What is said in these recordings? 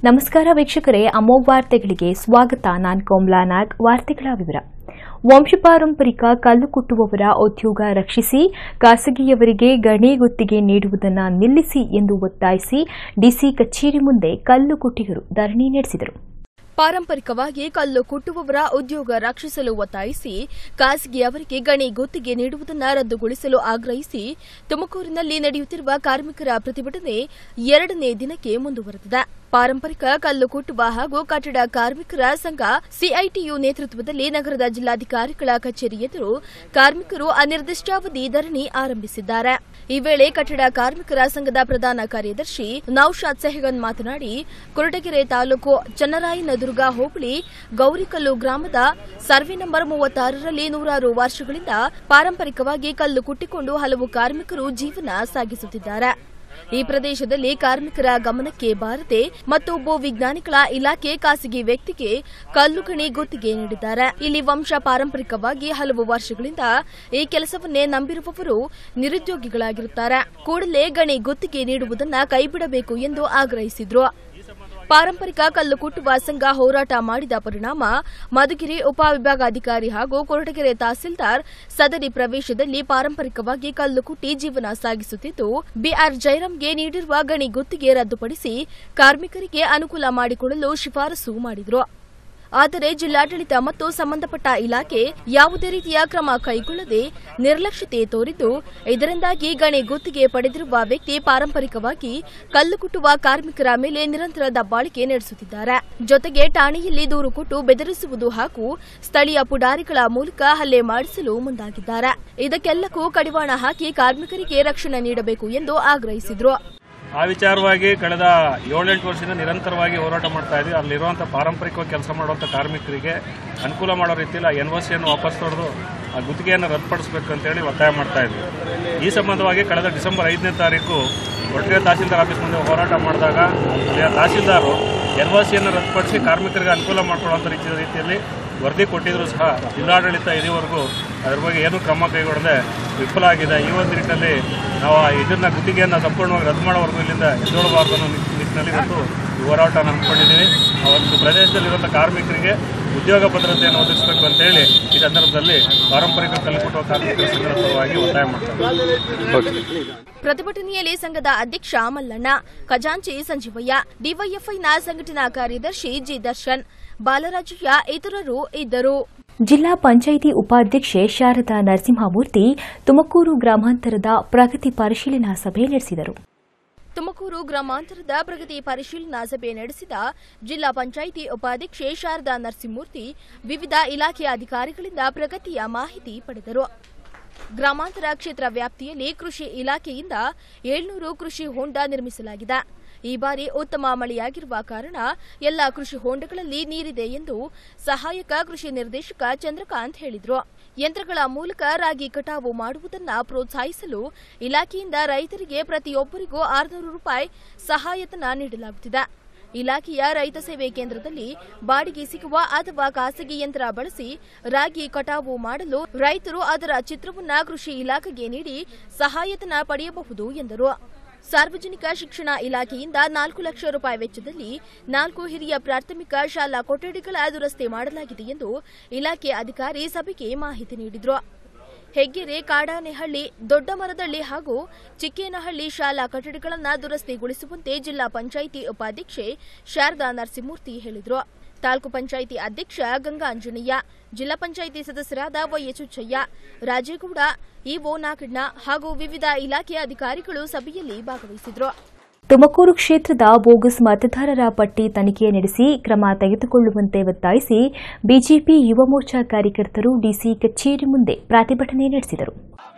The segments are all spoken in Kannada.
ನಮಸ್ಕಾರ ವೀಕ್ಷಕರೇ ಅಮೋಘ್ ವಾರ್ತೆಗಳಿಗೆ ಸ್ವಾಗತ ನಾನ್ ಕೋಮ್ಲಾ ನಾಗ್ ವಾರ್ತೆಗಳ ವಿವರ ವಂಶಪಾರಂಪರಿಕ ಕಲ್ಲು ಕುಟ್ಟುವವರ ಉದ್ಯೋಗ ರಕ್ಷಿಸಿ ಖಾಸಗಿಯವರಿಗೆ ಗಣಿ ಗುತ್ತಿಗೆ ನೀಡುವುದನ್ನು ನಿಲ್ಲಿಸಿ ಎಂದು ಒತ್ತಾಯಿಸಿ ಡಿಸಿ ಕಚೇರಿ ಮುಂದೆ ಕಲ್ಲು ಕುಟ್ಟಿಗರು ಧರಣಿ ನಡೆಸಿದರು ಪಾರಂಪರಿಕವಾಗಿ ಕಲ್ಲು ಕುಟ್ಟುವವರ ಉದ್ಯೋಗ ರಕ್ಷಿಸಲು ಒತ್ತಾಯಿಸಿ ಖಾಸಗಿಯವರಿಗೆ ಗಣಿ ಗುತ್ತಿಗೆ ನೀಡುವುದನ್ನು ರದ್ದುಗೊಳಿಸಲು ಆಗ್ರಹಿಸಿ ತುಮಕೂರಿನಲ್ಲಿ ನಡೆಯುತ್ತಿರುವ ಕಾರ್ಮಿಕರ ಪ್ರತಿಭಟನೆ ಎರಡನೇ ದಿನಕ್ಕೆ ಮುಂದುವರೆದಿದೆ ಪಾರಂಪರಿಕ ಕಲ್ಲು ಕುಟ್ಟುವ ಹಾಗೂ ಕಟ್ಟಡ ಕಾರ್ಮಿಕರ ಸಂಘ ಸಿಐಟಿಯು ನೇತೃತ್ವದಲ್ಲಿ ನಗರದ ಜಿಲ್ಲಾಧಿಕಾರಿಗಳ ಕಚೇರಿ ಎದುರು ಕಾರ್ಮಿಕರು ಅನಿರ್ದಿಷ್ಟಾವಧಿ ಧರಣಿ ಆರಂಭಿಸಿದ್ದಾರೆ ಈ ವೇಳೆ ಕಟ್ಟಡ ಕಾರ್ಮಿಕರ ಸಂಘದ ಪ್ರಧಾನ ಕಾರ್ಯದರ್ಶಿ ನൌಶಾದ್ ಸೆಹಗನ್ ಮಾತನಾಡಿ ಕೊರಟಗೆರೆ ತಾಲೂಕು ಚನ್ನರಾಯನದುರ್ಗ ಹೋಬಳಿ ಗೌರಿಕಲ್ಲು ಗ್ರಾಮದ ಸರ್ವೆ ನಂಬರ್ ಮೂವತ್ತಾರರಲ್ಲಿ ನೂರಾರು ವರ್ಷಗಳಿಂದ ಪಾರಂಪರಿಕವಾಗಿ ಕಲ್ಲು ಕುಟ್ಟಿಕೊಂಡು ಹಲವು ಕಾರ್ಮಿಕರು ಜೀವನ ಸಾಗಿಸುತ್ತಿದ್ದಾರೆ ಈ ಪ್ರದೇಶದಲ್ಲಿ ಕಾರ್ಮಿಕರ ಗಮನಕ್ಕೆ ಬಾರದೆ ಮತ್ತು ಭೂ ವಿಜ್ಞಾನಿಗಳ ಇಲಾಖೆ ಖಾಸಗಿ ವ್ಯಕ್ತಿಗೆ ಕಲ್ಲು ಗಣಿ ಗುತ್ತಿಗೆ ನೀಡಿದ್ದಾರೆ ಇಲ್ಲಿ ವಂಶ ಪಾರಂಪರಿಕವಾಗಿ ಹಲವು ವರ್ಷಗಳಿಂದ ಈ ಕೆಲಸವನ್ನೇ ನಂಬಿರುವವರು ನಿರುದ್ಯೋಗಿಗಳಾಗಿರುತ್ತಾರೆ ಕೂಡಲೇ ಗಣಿ ಗುತ್ತಿಗೆ ನೀಡುವುದನ್ನು ಕೈಬಿಡಬೇಕು ಎಂದು ಆಗ್ರಹಿಸಿದ್ರು ಪಾರಂಪರಿಕ ಕಲ್ಲು ಕುಟ್ಟುವ ಸಂಘ ಹೋರಾಟ ಮಾಡಿದ ಪರಿಣಾಮ ಮಧುಗಿರಿ ಉಪವಿಭಾಗಾಧಿಕಾರಿ ಹಾಗೂ ಕೊರಟಗೆರೆ ತಹಸೀಲ್ದಾರ್ ಸದರಿ ಪ್ರವೇಶದಲ್ಲಿ ಪಾರಂಪರಿಕವಾಗಿ ಕಲ್ಲು ಕುಟ್ಟಿ ಜೀವನ ಸಾಗಿಸುತ್ತಿದ್ದು ಬಿಆರ್ ಜೈರಾಮ್ಗೆ ನೀಡಿರುವ ಗಣಿ ಗುತ್ತಿಗೆ ರದ್ದುಪಡಿಸಿ ಕಾರ್ಮಿಕರಿಗೆ ಅನುಕೂಲ ಮಾಡಿಕೊಡಲು ಶಿಫಾರಸು ಮಾಡಿದರು ಆದರೆ ಜಿಲ್ಲಾಡಳಿತ ಮತ್ತು ಸಂಬಂಧಪಟ್ಟ ಇಲಾಖೆ ಯಾವುದೇ ರೀತಿಯ ಕ್ರಮ ಕೈಗೊಳ್ಳದೆ ನಿರ್ಲಕ್ಷ್ಯತೆ ತೋರಿದ್ದು ಇದರಿಂದಾಗಿ ಗಣಿ ಗುತ್ತಿಗೆ ಪಡೆದಿರುವ ವ್ಯಕ್ತಿ ಪಾರಂಪರಿಕವಾಗಿ ಕಲ್ಲು ಕುಟ್ಟುವ ಕಾರ್ಮಿಕರ ಮೇಲೆ ನಿರಂತರ ದಬ್ಬಾಳಿಕೆ ನಡೆಸುತ್ತಿದ್ದಾರೆ ಜೊತೆಗೆ ಠಾಣೆಯಲ್ಲಿ ದೂರು ಕೊಟ್ಟು ಬೆದರಿಸುವುದು ಹಾಗೂ ಸ್ಥಳೀಯ ಪುಡಾರಿಗಳ ಮೂಲಕ ಹಲ್ಲೆ ಮಾಡಿಸಲು ಮುಂದಾಗಿದ್ದಾರೆ ಇದಕ್ಕೆಲ್ಲಕ್ಕೂ ಕಡಿವಾಣ ಹಾಕಿ ಕಾರ್ಮಿಕರಿಗೆ ರಕ್ಷಣೆ ನೀಡಬೇಕು ಎಂದು ಆಗ್ರಹಿಸಿದರು ಆ ವಿಚಾರವಾಗಿ ಕಳೆದ ಏಳೆಂಟು ವರ್ಷದಿಂದ ನಿರಂತರವಾಗಿ ಹೋರಾಟ ಮಾಡ್ತಾ ಇದ್ವಿ ಅಲ್ಲಿರುವಂಥ ಪಾರಂಪರಿಕವಾಗಿ ಕೆಲಸ ಮಾಡುವಂಥ ಕಾರ್ಮಿಕರಿಗೆ ಅನುಕೂಲ ಮಾಡೋ ರೀತಿಯಲ್ಲಿ ಆ ಎನ್ ಒ ಸಿಯನ್ನು ವಾಪಸ್ ತೊಡೆದು ಆ ಗುತ್ತಿಗೆಯನ್ನು ರದ್ದುಪಡಿಸಬೇಕು ಅಂತೇಳಿ ಒತ್ತಾಯ ಮಾಡ್ತಾ ಇದ್ವಿ ಈ ಸಂಬಂಧವಾಗಿ ಕಳೆದ ಡಿಸೆಂಬರ್ ಐದನೇ ತಾರೀಕು ಒಟ್ಟಿಗೆ ತಹಸೀಲ್ದಾರ್ ಆಫೀಸ್ ಮುಂದೆ ಹೋರಾಟ ಮಾಡಿದಾಗ ಅಲ್ಲಿಯ ತಹಸೀಲ್ದಾರು ಎನ್ ಒ ಸಿಯನ್ನು ರದ್ದುಪಡಿಸಿ ಕಾರ್ಮಿಕರಿಗೆ ಅನುಕೂಲ ಮಾಡಿಕೊಳ್ಳುವಂಥ ರೀತಿಯ ರೀತಿಯಲ್ಲಿ ವರದಿ ಕೊಟ್ಟಿದ್ರು ಸಹ ಜಿಲ್ಲಾಡಳಿತ ಇದುವರೆಗೂ ಅದ್ರ ಬಗ್ಗೆ ಏನೂ ಕ್ರಮ ಕೈಗೊಳ್ಳದೆ ವಿಫಲ ಆಗಿದೆ ಈ ಒಂದು ನಿಟ್ಟಿನಲ್ಲಿ ನಾವು ಆ ಇದನ್ನ ಗುತ್ತಿಗೆಯನ್ನು ಸಂಪೂರ್ಣವಾಗಿ ರದ್ದು ಮಾಡೋವರೆಗೂ ಇಲ್ಲಿಂದ ಎದ್ದೋಳಬಾರ್ದು ಅನ್ನೋ ನಿಟ್- ನಿಟ್ಟಿನಲ್ಲಿ ಇವತ್ತು ಈ ಹೋರಾಟ ಹಮ್ಮಿಕೊಂಡಿದ್ದೀವಿ ಆ ಒಂದು ಪ್ರದೇಶದಲ್ಲಿರುವಂಥ ಕಾರ್ಮಿಕರಿಗೆ ಉದ್ಯೋಗ ಭದ್ರತೆಯನ್ನು ಒದಗಿಸಬೇಕು ಅಂತೇಳಿ ಈ ಸಂದರ್ಭದಲ್ಲಿ ಪಾರಂಪರಿಕ ಕಲ್ಲುಕುಟ್ಟುವ ಕಾರ್ಮಿಕರ ಸಂಘದ ಪರವಾಗಿ ಒತ್ತಾಯ ಮಾಡ್ತಾರೆ ಪ್ರತಿಭಟನೆಯಲ್ಲಿ ಸಂಘದ ಅಧ್ಯಕ್ಷ ಮಲ್ಲಣ್ಣ ಖಜಾಂಚಿ ಸಂಜೀವಯ್ಯ ಡಿವೈಎಫ್ಐನ ಸಂಘಟನಾ ಕಾರ್ಯದರ್ಶಿ ಜಿ ದರ್ಶನ್ ಬಾಲರಾಜಯ್ಯ ಇತರರು ಇದ್ದರು ಜಿಲ್ಲಾ ಪಂಚಾಯಿತಿ ಉಪಾಧ್ಯಕ್ಷೆ ಶಾರದಾ ನರಸಿಂಹಮೂರ್ತಿ ತುಮಕೂರು ಗ್ರಾಮಾಂತರದ ಪ್ರಗತಿ ಪರಿಶೀಲನಾ ಸಭೆ ನಡೆಸಿದರು ತುಮಕೂರು ಗ್ರಾಮಾಂತರದ ಪ್ರಗತಿ ಪರಿಶೀಲನಾ ಸಭೆ ನಡೆಸಿದ ಜಿಲ್ಲಾ ಪಂಚಾಯಿತಿ ಉಪಾಧ್ಯಕ್ಷೆ ಶಾರದಾ ನರಸಿಂಹಮೂರ್ತಿ ವಿವಿಧ ಇಲಾಖೆಯ ಅಧಿಕಾರಿಗಳಿಂದ ಪ್ರಗತಿಯ ಮಾಹಿತಿ ಪಡೆದರು ಗ್ರಾಮಾಂತರ ಕ್ಷೇತ್ರ ವ್ಯಾಪ್ತಿಯಲ್ಲಿ ಕೃಷಿ ಇಲಾಖೆಯಿಂದ ಏಳ್ನೂರು ಕೃಷಿ ಹೊಂಡ ನಿರ್ಮಿಸಲಾಗಿದೆ ಈ ಬಾರಿ ಉತ್ತಮ ಮಳೆಯಾಗಿರುವ ಕಾರಣ ಎಲ್ಲ ಕೃಷಿ ಹೊಂಡಗಳಲ್ಲಿ ನೀರಿದೆ ಎಂದು ಸಹಾಯಕ ಕೃಷಿ ನಿರ್ದೇಶಕ ಚಂದ್ರಕಾಂತ್ ಹೇಳಿದರು ಯಂತ್ರಗಳ ಮೂಲಕ ರಾಗಿ ಕಟಾವು ಮಾಡುವುದನ್ನು ಪ್ರೋತ್ಸಾಹಿಸಲು ಇಲಾಖೆಯಿಂದ ರೈತರಿಗೆ ಪ್ರತಿಯೊಬ್ಬರಿಗೂ ಆರುನೂರು ರೂಪಾಯಿ ಸಹಾಯಧನ ನೀಡಲಾಗುತ್ತಿದೆ ಇಲಾಖೆಯ ರೈತ ಸೇವೆ ಕೇಂದ್ರದಲ್ಲಿ ಬಾಡಿಗೆ ಸಿಗುವ ಅಥವಾ ಖಾಸಗಿ ಯಂತ್ರ ಬಳಸಿ ರಾಗಿ ಕಟಾವು ಮಾಡಲು ರೈತರು ಅದರ ಚಿತ್ರವನ್ನ ಕೃಷಿ ಇಲಾಖೆಗೆ ನೀಡಿ ಸಹಾಯಧನ ಪಡೆಯಬಹುದು ಎಂದರು ಸಾರ್ವಜನಿಕ ಶಿಕ್ಷಣ ಇಲಾಖೆಯಿಂದ ನಾಲ್ಕು ಲಕ್ಷ ರೂಪಾಯಿ ವೆಚ್ಚದಲ್ಲಿ ನಾಲ್ಕು ಹಿರಿಯ ಪ್ರಾಥಮಿಕ ಶಾಲಾ ಕೊಠಡಿಗಳ ದುರಸ್ತಿ ಮಾಡಲಾಗಿದೆ ಎಂದು ಇಲಾಖೆ ಅಧಿಕಾರಿ ಸಭೆಗೆ ಮಾಹಿತಿ ನೀಡಿದರು ಹೆಗ್ಗೆರೆ ಕಾಡಾನೆಹಳ್ಳಿ ದೊಡ್ಡಮರದಳ್ಳಿ ಹಾಗೂ ಚಿಕ್ಕೇನಹಳ್ಳಿ ಶಾಲಾ ಕಟ್ಟಡಗಳನ್ನು ದುರಸ್ತಿಗೊಳಿಸುವಂತೆ ಜಿಲ್ಲಾ ಪಂಚಾಯಿತಿ ಉಪಾಧ್ಯಕ್ಷೆ ಶಾರದಾ ನರಸಿಂಹಮೂರ್ತಿ ಹೇಳಿದರು ತಾಲೂಕು ಪಂಚಾಯಿತಿ ಅಧ್ಯಕ್ಷ ಗಂಗಾಂಜನೇಯ ಜಿಲ್ಲಾ ಪಂಚಾಯಿತಿ ಸದಸ್ಯರಾದ ವೈಎಚ್ ಹುಚ್ಚಯ್ಯ ರಾಜೇಗೌಡ ಇಒ ನಾಗಣ್ಣ ಹಾಗೂ ವಿವಿಧ ಇಲಾಖೆಯ ಅಧಿಕಾರಿಗಳು ಸಭೆಯಲ್ಲಿ ಭಾಗವಹಿಸಿದರು ತುಮಕೂರು ಕ್ಷೇತ್ರದ ಬೋಗಸ್ ಮತದಾರರ ಪಟ್ಟಿ ತನಿಖೆ ನಡೆಸಿ ಕ್ರಮ ತೆಗೆದುಕೊಳ್ಳುವಂತೆ ಒತ್ತಾಯಿಸಿ ಬಿಜೆಪಿ ಯುವ ಮೋರ್ಚಾ ಕಾರ್ಯಕರ್ತರು ಡಿಸಿ ಕಚೇರಿ ಮುಂದೆ ಪ್ರತಿಭಟನೆ ನಡೆಸಿದರು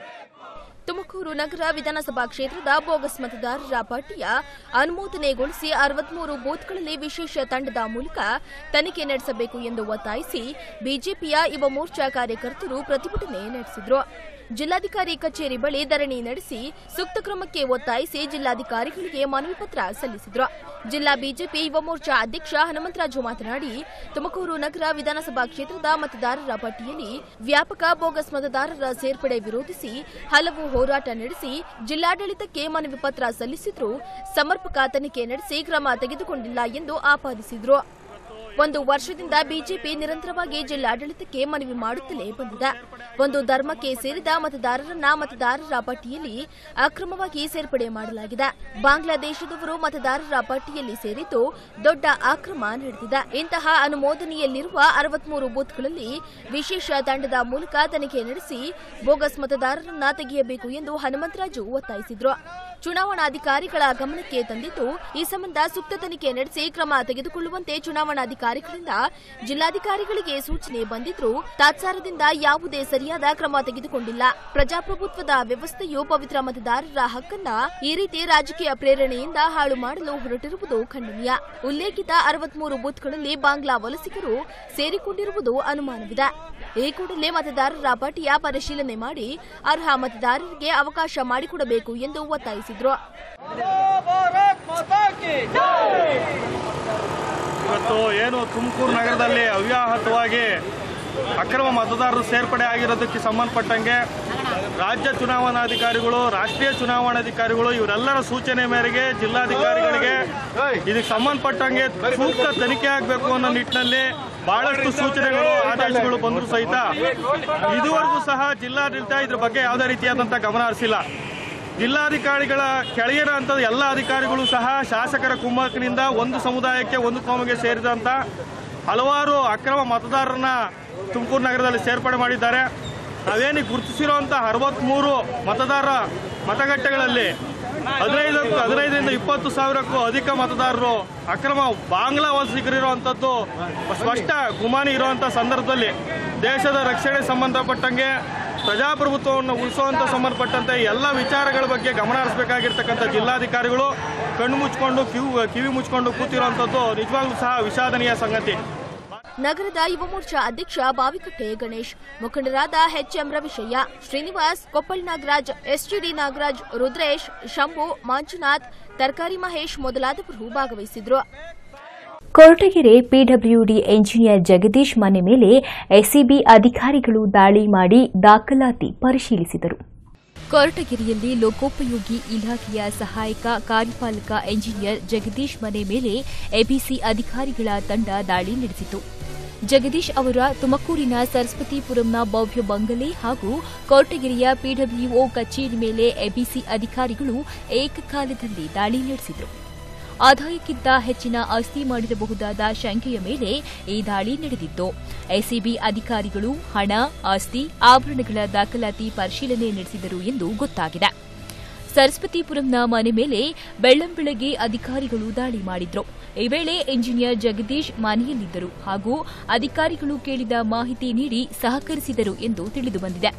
ತುಮಕೂರು ನಗರ ವಿಧಾನಸಭಾ ಕ್ಷೇತ್ರದ ಬೋಗಸ್ ಮತದಾರರ ಪಟ್ಟಿಯ ಅನುಮೋದನೆಗೊಳಿಸಿ ಅರವತ್ಮೂರು ಬೂತ್ಗಳಲ್ಲಿ ವಿಶೇಷ ತಂಡದ ಮೂಲಕ ತನಿಖೆ ನಡೆಸಬೇಕು ಎಂದು ಒತ್ತಾಯಿಸಿ ಬಿಜೆಪಿಯ ಯುವ ಮೋರ್ಚಾ ಕಾರ್ಯಕರ್ತರು ಪ್ರತಿಭಟನೆ ನಡೆಸಿದರು ಜಿಲ್ಲಾಧಿಕಾರಿ ಕಚೇರಿ ಬಳಿ ಧರಣಿ ನಡೆಸಿ ಸೂಕ್ತ ಕ್ರಮಕ್ಕೆ ಒತ್ತಾಯಿಸಿ ಜಿಲ್ಲಾಧಿಕಾರಿಗಳಿಗೆ ಮನವಿ ಪತ್ರ ಸಲ್ಲಿಸಿದರು ಜಿಲ್ಲಾ ಬಿಜೆಪಿ ಯುವ ಮೋರ್ಚಾ ಅಧ್ಯಕ್ಷ ಹನುಮಂತರಾಜು ಮಾತನಾಡಿ ತುಮಕೂರು ನಗರ ವಿಧಾನಸಭಾ ಕ್ಷೇತ್ರದ ಮತದಾರರ ಪಟ್ಟಿಯಲ್ಲಿ ವ್ಯಾಪಕ ಬೋಗಸ್ ಮತದಾರರ ಸೇರ್ಪಡೆ ವಿರೋಧಿಸಿ ಹಲವು ಹೋರಾಟ ನಡೆಸಿ ಜಿಲ್ಲಾಡಳಿತಕ್ಕೆ ಮನವಿ ಪತ್ರ ಸಲ್ಲಿಸಿದ್ರು ಸಮರ್ಪಕ ತನಿಖೆ ನಡೆಸಿ ಕ್ರಮ ತೆಗೆದುಕೊಂಡಿಲ್ಲ ಎಂದು ಆಪಾದಿಸಿದ್ರು ಒಂದು ವರ್ಷದಿಂದ ಬಿಜೆಪಿ ನಿರಂತರವಾಗಿ ಜಿಲ್ಲಾಡಳಿತಕ್ಕೆ ಮನವಿ ಮಾಡುತ್ತಲೇ ಬಂದಿದೆ ಒಂದು ಧರ್ಮಕ್ಕೆ ಸೇರಿದ ಮತದಾರರನ್ನ ಮತದಾರರ ಪಟ್ಟಿಯಲ್ಲಿ ಅಕ್ರಮವಾಗಿ ಸೇರ್ಪಡೆ ಮಾಡಲಾಗಿದೆ ಬಾಂಗ್ಲಾದೇಶದವರು ಮತದಾರರ ಪಟ್ಟಿಯಲ್ಲಿ ಸೇರಿದ್ದು ದೊಡ್ಡ ಅಕ್ರಮ ನಡೆದಿದೆ ಇಂತಹ ಅನುಮೋದನೆಯಲ್ಲಿರುವ ಅರವತ್ಮೂರು ಬೂತ್ಗಳಲ್ಲಿ ವಿಶೇಷ ತಂಡದ ಮೂಲಕ ತನಿಖೆ ನಡೆಸಿ ಬೋಗಸ್ ಮತದಾರರನ್ನ ತೆಗೆಯಬೇಕು ಎಂದು ಹನುಮಂತರಾಜು ಒತ್ತಾಯಿಸಿದ್ರು ಚುನಾವಣಾಧಿಕಾರಿಗಳ ಗಮನಕ್ಕೆ ತಂದಿದ್ದು ಈ ಸಂಬಂಧ ಸೂಕ್ತ ತನಿಖೆ ನಡೆಸಿ ಕ್ರಮ ತೆಗೆದುಕೊಳ್ಳುವಂತೆ ಚುನಾವಣಾಧಿಕಾರಿಗಳಿಂದ ಜಿಲ್ಲಾಧಿಕಾರಿಗಳಿಗೆ ಸೂಚನೆ ಬಂದಿದ್ರೂ ತಾತ್ಸಾರದಿಂದ ಯಾವುದೇ ಸರಿಯಾದ ಕ್ರಮ ತೆಗೆದುಕೊಂಡಿಲ್ಲ ಪ್ರಜಾಪ್ರಭುತ್ವದ ವ್ಯವಸ್ಥೆಯು ಪವಿತ್ರ ಮತದಾರರ ಹಕ್ಕನ್ನ ಈ ರೀತಿ ರಾಜಕೀಯ ಪ್ರೇರಣೆಯಿಂದ ಹಾಳು ಮಾಡಲು ಹೊರಟಿರುವುದು ಖಂಡನೀಯ ಉಲ್ಲೇಖಿತ ಅರವತ್ಮೂರು ಬೂತ್ಗಳಲ್ಲಿ ಬಾಂಗ್ಲಾ ವಲಸಿಗರು ಸೇರಿಕೊಂಡಿರುವುದು ಅನುಮಾನವಿದೆ ಈ ಕೂಡಲೇ ಮತದಾರರ ಪಟ್ಟಿಯ ಪರಿಶೀಲನೆ ಮಾಡಿ ಅರ್ಹ ಮತದಾರರಿಗೆ ಅವಕಾಶ ಮಾಡಿಕೊಡಬೇಕು ಎಂದು ಒತ್ತಾಯಿಸಿದ್ರು ಭಾರತ್ ಮಾತಾ ಕಿ ಇವತ್ತು ಏನು ತುಮಕೂರು ನಗರದಲ್ಲಿ ಅವ್ಯಾಹತವಾಗಿ ಅಕ್ರಮ ಮತದಾರರು ಸೇರ್ಪಡೆ ಆಗಿರೋದಕ್ಕೆ ಸಂಬಂಧಪಟ್ಟಂಗೆ ರಾಜ್ಯ ಚುನಾವಣಾಧಿಕಾರಿಗಳು ರಾಷ್ಟ್ರೀಯ ಚುನಾವಣಾಧಿಕಾರಿಗಳು ಇವರೆಲ್ಲರ ಸೂಚನೆ ಮೇರೆಗೆ ಜಿಲ್ಲಾಧಿಕಾರಿಗಳಿಗೆ ಇದಕ್ಕೆ ಸಂಬಂಧಪಟ್ಟಂಗೆ ಸೂಕ್ತ ತನಿಖೆ ಆಗಬೇಕು ಅನ್ನೋ ನಿಟ್ಟಿನಲ್ಲಿ ಬಹಳಷ್ಟು ಸೂಚನೆಗಳು ಆದೇಶಗಳು ಬಂದರೂ ಸಹಿತ ಇದುವರೆಗೂ ಸಹ ಜಿಲ್ಲಾಡಳಿತ ಇದ್ರ ಬಗ್ಗೆ ಯಾವುದೇ ರೀತಿಯಾದಂಥ ಗಮನ ಹರಿಸಿಲ್ಲ ಜಿಲ್ಲಾಧಿಕಾರಿಗಳ ಕೆಳಗಿನ ಹಂತದ ಎಲ್ಲ ಅಧಿಕಾರಿಗಳು ಸಹ ಶಾಸಕರ ಕುಮ್ಮಕ್ಕಿನಿಂದ ಒಂದು ಸಮುದಾಯಕ್ಕೆ ಒಂದು ಕೋಮಿಗೆ ಸೇರಿದಂತ ಹಲವಾರು ಅಕ್ರಮ ಮತದಾರರನ್ನ ತುಮಕೂರು ನಗರದಲ್ಲಿ ಸೇರ್ಪಡೆ ಮಾಡಿದ್ದಾರೆ ನಾವೇನು ಗುರುತಿಸಿರುವಂಥ ಅರವತ್ತ್ಮೂರು ಮತದಾರ ಮತಗಟ್ಟೆಗಳಲ್ಲಿ ಹದಿನೈದಕ್ಕೂ ಹದಿನೈದರಿಂದ ಇಪ್ಪತ್ತು ಸಾವಿರಕ್ಕೂ ಅಧಿಕ ಮತದಾರರು ಅಕ್ರಮ ಬಾಂಗ್ಲಾ ವಲಸಿಗರಿರುವಂಥದ್ದು ಸ್ಪಷ್ಟ ಗುಮಾನಿ ಇರುವಂಥ ಸಂದರ್ಭದಲ್ಲಿ ದೇಶದ ರಕ್ಷಣೆ ಸಂಬಂಧಪಟ್ಟಂಗೆ ಪ್ರಜಾಪ್ರಭುತ್ವವನ್ನು ಉಳಿಸುವಂತ ಸಂಬಂಧಪಟ್ಟಂತೆ ಎಲ್ಲ ವಿಚಾರಗಳ ಬಗ್ಗೆ ಗಮನ ಹರಿಸಬೇಕಾಗಿರ್ತಕ್ಕಂಥ ಜಿಲ್ಲಾಧಿಕಾರಿಗಳು ಕಣ್ಣು ಮುಚ್ಕೊಂಡು ಕಿವಿ ಕಿವಿ ಮುಚ್ಕೊಂಡು ಕೂತಿರುವಂಥದ್ದು ನಿಜವಾಗ್ಲೂ ಸಹ ವಿಷಾದನೀಯ ಸಂಗತಿ ನಗರದ ಯುವ ಮೋರ್ಚಾ ಅಧ್ಯಕ್ಷ ಬಾವಿಕಟ್ಟೆ ಗಣೇಶ್ ಮುಖಂಡರಾದ ಎಚ್ಎಂ ರವಿಶಯ್ಯ ಶ್ರೀನಿವಾಸ್ ಕೊಪ್ಪಲ್ ನಾಗರಾಜ್ ಎಸ್ಟಿಡಿ ನಾಗರಾಜ್ ರುದ್ರೇಶ್ ಶಂಭು ಮಂಜುನಾಥ್ ತರಕಾರಿ ಮಹೇಶ್ ಮೊದಲಾದವರು ಭಾಗವಹಿಸಿದ್ರು ಕೊರಟಗೆರೆ ಪಿಡಬ್ಲ್ಯೂಡಿ ಎಂಜಿನಿಯರ್ ಜಗದೀಶ್ ಮನೆ ಮೇಲೆ ಎಸಿಬಿ ಅಧಿಕಾರಿಗಳು ದಾಳಿ ಮಾಡಿ ದಾಖಲಾತಿ ಪರಿಶೀಲಿಸಿದರು ಕೊರಟಗೆರೆಯಲ್ಲಿ ಲೋಕೋಪಯೋಗಿ ಇಲಾಖೆಯ ಸಹಾಯಕ ಕಾರ್ಯಪಾಲಕ ಎಂಜಿನಿಯರ್ ಜಗದೀಶ್ ಮನೆ ಮೇಲೆ ಎಬಿಸಿ ಅಧಿಕಾರಿಗಳ ತಂಡ ದಾಳಿ ನಡೆಸಿತು ಜಗದೀಶ್ ಅವರ ತುಮಕೂರಿನ ಸರಸ್ವತಿಪುರಂನ ಭವ್ಯ ಬಂಗಲೆ ಹಾಗೂ ಕೊರಟಗೆರೆಯ ಪಿಡಬ್ಲ್ಯೂಒ ಕಚೇರಿ ಮೇಲೆ ಎಬಿಸಿ ಅಧಿಕಾರಿಗಳು ಏಕಕಾಲದಲ್ಲಿ ದಾಳಿ ನಡೆಸಿದರು ಆದಾಯಕ್ಕಿಂತ ಹೆಚ್ಚಿನ ಆಸ್ತಿ ಮಾಡಿರಬಹುದಾದ ಶಂಕೆಯ ಮೇಲೆ ಈ ದಾಳಿ ನಡೆದಿತ್ತು ಎಸಿಬಿ ಅಧಿಕಾರಿಗಳು ಹಣ ಆಸ್ತಿ ಆಭರಣಗಳ ದಾಖಲಾತಿ ಪರಿಶೀಲನೆ ನಡೆಸಿದರು ಎಂದು ಗೊತ್ತಾಗಿದೆ ಸರಸ್ವತಿಪುರಂನ ಮನೆ ಮೇಲೆ ಬೆಳ್ಳಂಬೆಳಗ್ಗೆ ಅಧಿಕಾರಿಗಳು ದಾಳಿ ಮಾಡಿದ್ರು ಈ ವೇಳೆ ಇಂಜಿನಿಯರ್ ಜಗದೀಶ್ ಮನೆಯಲ್ಲಿದ್ದರು ಹಾಗೂ ಅಧಿಕಾರಿಗಳು ಕೇಳಿದ ಮಾಹಿತಿ ನೀಡಿ ಸಹಕರಿಸಿದರು ಎಂದು ತಿಳಿದುಬಂದಿದೆ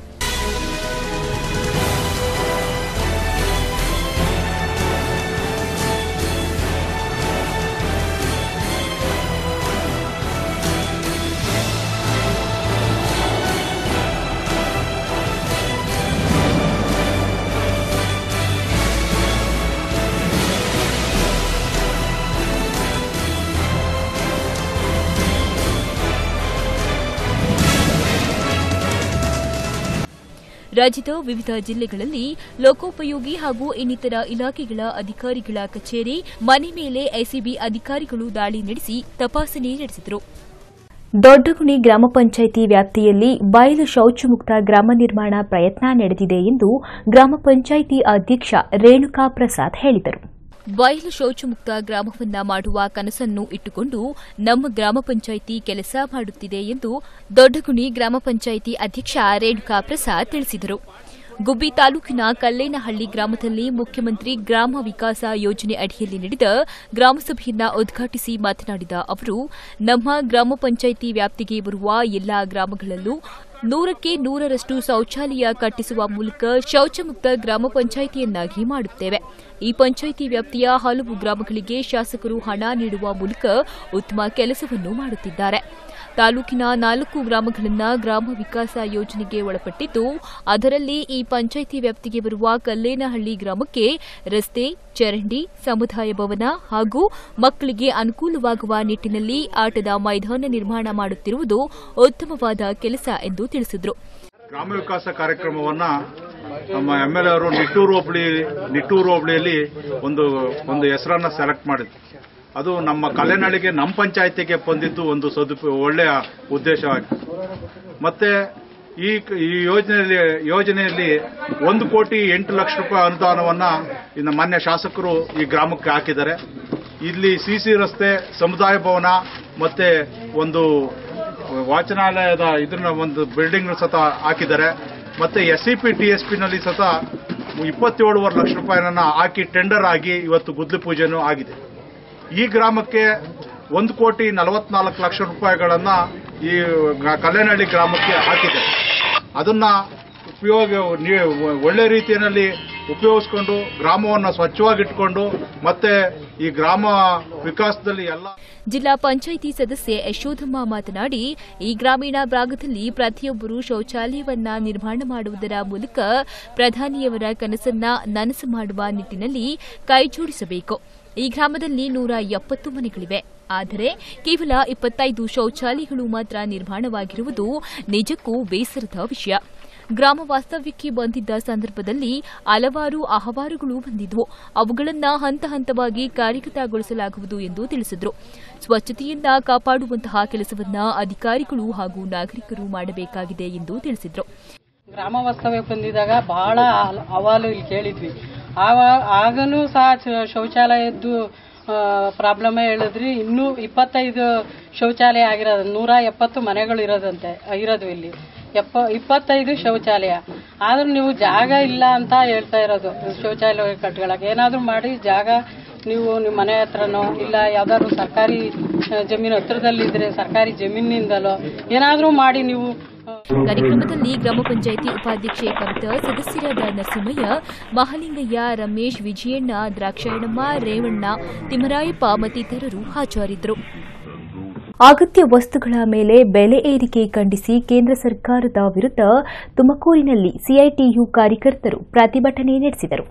ರಾಜ್ಯದ ವಿವಿಧ ಜಿಲ್ಲೆಗಳಲ್ಲಿ ಲೋಕೋಪಯೋಗಿ ಹಾಗೂ ಇನ್ನಿತರ ಇಲಾಖೆಗಳ ಅಧಿಕಾರಿಗಳ ಕಚೇರಿ ಮನೆ ಮೇಲೆ ಎಸಿಬಿ ಅಧಿಕಾರಿಗಳು ದಾಳಿ ನಡೆಸಿ ತಪಾಸಣೆ ನಡೆಸಿದರು ದೊಡ್ಡಗುಣಿ ಗ್ರಾಮ ಪಂಚಾಯಿತಿ ವ್ಯಾಪ್ತಿಯಲ್ಲಿ ಬಯಲು ಶೌಚಮುಕ್ತ ಗ್ರಾಮ ನಿರ್ಮಾಣ ಪ್ರಯತ್ನ ನಡೆದಿದೆ ಎಂದು ಗ್ರಾಮ ಪಂಚಾಯಿತಿ ಅಧ್ಯಕ್ಷ ರೇಣುಕಾ ಪ್ರಸಾದ್ ಹೇಳಿದರು ಬಯಲು ಶೌಚಮುಕ್ತ ಗ್ರಾಮವನ್ನ ಮಾಡುವ ಕನಸನ್ನು ಇಟ್ಟುಕೊಂಡು ನಮ್ಮ ಗ್ರಾಮ ಪಂಚಾಯಿತಿ ಕೆಲಸ ಮಾಡುತ್ತಿದೆ ಎಂದು ದೊಡ್ಡಗುಣಿ ಗ್ರಾಮ ಪಂಚಾಯಿತಿ ಅಧ್ಯಕ್ಷ ರೇಣುಕಾ ಪ್ರಸಾದ್ ತಿಳಿಸಿದರು ಗುಬ್ಬಿ ತಾಲೂಕಿನ ಕಲ್ಲೇನಹಳ್ಳಿ ಗ್ರಾಮದಲ್ಲಿ ಮುಖ್ಯಮಂತ್ರಿ ಗ್ರಾಮ ವಿಕಾಸ ಯೋಜನೆ ಅಡಿಯಲ್ಲಿ ನಡೆದ ಗ್ರಾಮಸಭೆಯನ್ನ ಉದ್ಘಾಟಿಸಿ ಮಾತನಾಡಿದ ಅವರು ನಮ್ಮ ಗ್ರಾಮ ಪಂಚಾಯಿತಿ ವ್ಯಾಪ್ತಿಗೆ ಬರುವ ಎಲ್ಲಾ ಗ್ರಾಮಗಳಲ್ಲೂ ನೂರಕ್ಕೆ ನೂರರಷ್ಟು ಶೌಚಾಲಯ ಕಟ್ಟಿಸುವ ಮೂಲಕ ಶೌಚಮುಕ್ತ ಗ್ರಾಮ ಪಂಚಾಯಿತಿಯನ್ನಾಗಿ ಮಾಡುತ್ತೇವೆ ಈ ಪಂಚಾಯಿತಿ ವ್ಯಾಪ್ತಿಯ ಹಲವು ಗ್ರಾಮಗಳಿಗೆ ಶಾಸಕರು ಹಣ ನೀಡುವ ಮೂಲಕ ಉತ್ತಮ ಕೆಲಸವನ್ನು ಮಾಡುತ್ತಿದ್ದಾರೆ ತಾಲೂಕಿನ ನಾಲ್ಕು ಗ್ರಾಮಗಳನ್ನ ಗ್ರಾಮ ವಿಕಾಸ ಯೋಜನೆಗೆ ಒಳಪಟ್ಟಿದ್ದು ಅದರಲ್ಲಿ ಈ ಪಂಚಾಯಿತಿ ವ್ಯಾಪ್ತಿಗೆ ಬರುವ ಕಲ್ಲೇನಹಳ್ಳಿ ಗ್ರಾಮಕ್ಕೆ ರಸ್ತೆ ಚರಂಡಿ ಸಮುದಾಯ ಭವನ ಹಾಗೂ ಮಕ್ಕಳಿಗೆ ಅನುಕೂಲವಾಗುವ ನಿಟ್ಟಿನಲ್ಲಿ ಆಟದ ಮೈದಾನ ನಿರ್ಮಾಣ ಮಾಡುತ್ತಿರುವುದು ಉತ್ತಮವಾದ ಕೆಲಸ ಎಂದು ತಿಳಿಸಿದರು ಗ್ರಾಮ ವಿಕಾಸ ಕಾರ್ಯಕ್ರಮವನ್ನ ನಮ್ಮ ಎಂ ಎಲ್ ಅವರು ನಿಟ್ಟೂರು ಹೋಬಳಿ ನಿಟ್ಟೂರು ಹೋಬಳಿಯಲ್ಲಿ ಒಂದು ಒಂದು ಹೆಸರನ್ನ ಸೆಲೆಕ್ಟ್ ಮಾಡಿದ್ರು ಅದು ನಮ್ಮ ಕಲೆನಳಿಗೆ ನಮ್ಮ ಪಂಚಾಯತಿಗೆ ಬಂದಿದ್ದು ಒಂದು ಸದುಪ ಒಳ್ಳೆಯ ಉದ್ದೇಶವಾಗಿದೆ ಮತ್ತೆ ಈ ಈ ಯೋಜನೆಯಲ್ಲಿ ಯೋಜನೆಯಲ್ಲಿ ಒಂದು ಕೋಟಿ ಎಂಟು ಲಕ್ಷ ರೂಪಾಯಿ ಅನುದಾನವನ್ನ ಇನ್ನು ಮಾನ್ಯ ಶಾಸಕರು ಈ ಗ್ರಾಮಕ್ಕೆ ಹಾಕಿದ್ದಾರೆ ಇಲ್ಲಿ ಸಿಸಿ ರಸ್ತೆ ಸಮುದಾಯ ಭವನ ಮತ್ತೆ ಒಂದು ವಾಚನಾಲಯದ ಇದನ್ನ ಒಂದು ಬಿಲ್ಡಿಂಗ್ ಸತ ಹಾಕಿದ್ದಾರೆ ಮತ್ತೆ S C P T S ಪಿನಲ್ಲಿ ಸತ ಇಪ್ಪತ್ತೇಳುವರೆ ಲಕ್ಷ ರೂಪಾಯಿನ ಹಾಕಿ ಟೆಂಡರ್ ಆಗಿ ಇವತ್ತು ಗುದ್ಲಿ ಪೂಜೆನೂ ಆಗಿದೆ ಈ ಗ್ರಾಮಕ್ಕೆ ಒಂದು ಕೋಟಿ ನಲವತ್ನಾಲ್ಕು ಲಕ್ಷ ರೂಪಾಯಿಗಳನ್ನ ಈ ಗ- ಕಲ್ಲೇನಹಳ್ಳಿ ಗ್ರಾಮಕ್ಕೆ ಹಾಕಿದೆ ಅದನ್ನ ಉಪಯೋಗ ನೀ- ಒಳ್ಳೆ ರೀತಿಯಲ್ಲಿ ಉಪಯೋಗಿಸ್ಕೊಂಡು ಗ್ರಾಮವನ್ನು ಸ್ವಚ್ಛವಾಗಿಟ್ಕೊಂಡು ಮತ್ತೆ ಈ ಗ್ರಾಮ ವಿಕಾಸದಲ್ಲಿ ಎಲ್ಲ ಜಿಲ್ಲಾ ಪಂಚಾಯಿತಿ ಸದಸ್ಯೆ ಯಶೋಧಮ್ಮ ಮಾತನಾಡಿ ಈ ಗ್ರಾಮೀಣ ಭಾಗದಲ್ಲಿ ಪ್ರತಿಯೊಬ್ಬರು ಶೌಚಾಲಯವನ್ನ ನಿರ್ಮಾಣ ಮಾಡುವುದರ ಮೂಲಕ ಪ್ರಧಾನಿಯವರ ಕನಸನ್ನ ನನಸು ಮಾಡುವ ನಿಟ್ಟಿನಲ್ಲಿ ಕೈಜೋಡಿಸಬೇಕು ಈ ಗ್ರಾಮದಲ್ಲಿ ನೂರ ಎಪ್ಪತ್ತು ಮನೆಗಳಿವೆ ಆದರೆ ಕೇವಲ ಇಪ್ಪತ್ತೈದು ಶೌಚಾಲಯಗಳು ಮಾತ್ರ ನಿರ್ಮಾಣವಾಗಿರುವುದು ನಿಜಕ್ಕೂ ಬೇಸರದ ವಿಷಯ ಗ್ರಾಮ ವಾಸ್ತವ್ಯಕ್ಕೆ ಬಂದಿದ್ದ ಸಂದರ್ಭದಲ್ಲಿ ಹಲವಾರು ಅಹವಾರುಗಳು ಬಂದಿದ್ದವು ಅವುಗಳನ್ನು ಹಂತ ಹಂತವಾಗಿ ಕಾರ್ಯಗತಗೊಳಿಸಲಾಗುವುದು ಎಂದು ತಿಳಿಸಿದರು ಸ್ವಚ್ಛತೆಯನ್ನ ಕಾಪಾಡುವಂತಹ ಕೆಲಸವನ್ನ ಅಧಿಕಾರಿಗಳು ಹಾಗೂ ನಾಗರಿಕರು ಮಾಡಬೇಕಾಗಿದೆ ಎಂದು ತಿಳಿಸಿದರು ಗ್ರಾಮ ವಾಸ್ತವ್ಯಕ್ಕೆ ಬಂದಿದ್ದಾಗ ಬಹಳ ಅಲ- ಅಹವಾಲು ಇಲ್ಲಿ ಕೇಳಿದ್ವಿ ಆವ- ಆಗನೂ ಸಹ ಚ- ಶೌಚಾಲಯದ್ದು ಪ್ರಾಬ್ಲಮ್ ಹೇಳಿದ್ರಿ ಇನ್ನೂ ಇಪ್ಪತ್ತೈದು ಶೌಚಾಲಯ ಆಗಿರೋದು ನೂರ ಎಪ್ಪತ್ತು ಮನೆಗಳು ಇರೋದಂತೆ ಇರೋದು ಇಲ್ಲಿ ಎಪ್ಪ ಇಪ್ಪತ್ತೈದು ಶೌಚಾಲಯ ಆದ್ರೂ ನೀವು ಜಾಗ ಇಲ್ಲ ಅಂತ ಹೇಳ್ತಾ ಇರೋದು ಶೌಚಾಲಯ ಕಟ್ಕೊಳಕ್ಕೆ ಏನಾದರೂ ಮಾಡಿ ಜಾಗ ನೀವು ನಿಮ್ಮ ಮನೆ ಹತ್ರನೋ ಇಲ್ಲ ಯಾವ್ದಾದ್ರು ಸರ್ಕಾರಿ ಆ, ಜಮೀನು ಹತ್ರದಲ್ಲಿದ್ರೆ ಸರ್ಕಾರಿ ಜಮೀನಿನಿಂದಲೋ ಏನಾದರೂ ಮಾಡಿ ನೀವು ಆ, ಕಾರ್ಯಕ್ರಮದಲ್ಲಿ ಗ್ರಾಮ ಪಂಚಾಯಿತಿ ಉಪಾಧ್ಯಕ್ಷೆ ಕವಿತಾ ಸದಸ್ಯರಾದ ನರಸಿಂಹಯ್ಯ ಮಹಾಲಿಂಗಯ್ಯ ರಮೇಶ್ ವಿಜಯಣ್ಣ ದ್ರಾಕ್ಷಾಯಣಮ್ಮ ರೇವಣ್ಣ ತಿಮ್ಮರಾಯಪ್ಪ ಮತ್ತಿತರರು ಹಾಜರಿದ್ದರು ಅಗತ್ಯ ವಸ್ತುಗಳ ಮೇಲೆ ಬೆಲೆ ಏರಿಕೆ ಖಂಡಿಸಿ ಕೇಂದ್ರ ಸರ್ಕಾರದ ವಿರುದ್ಧ ತುಮಕೂರಿನಲ್ಲಿ ಸಿಐಟಿಯು ಕಾರ್ಯಕರ್ತರು ಪ್ರತಿಭಟನೆ ನಡೆಸಿದರು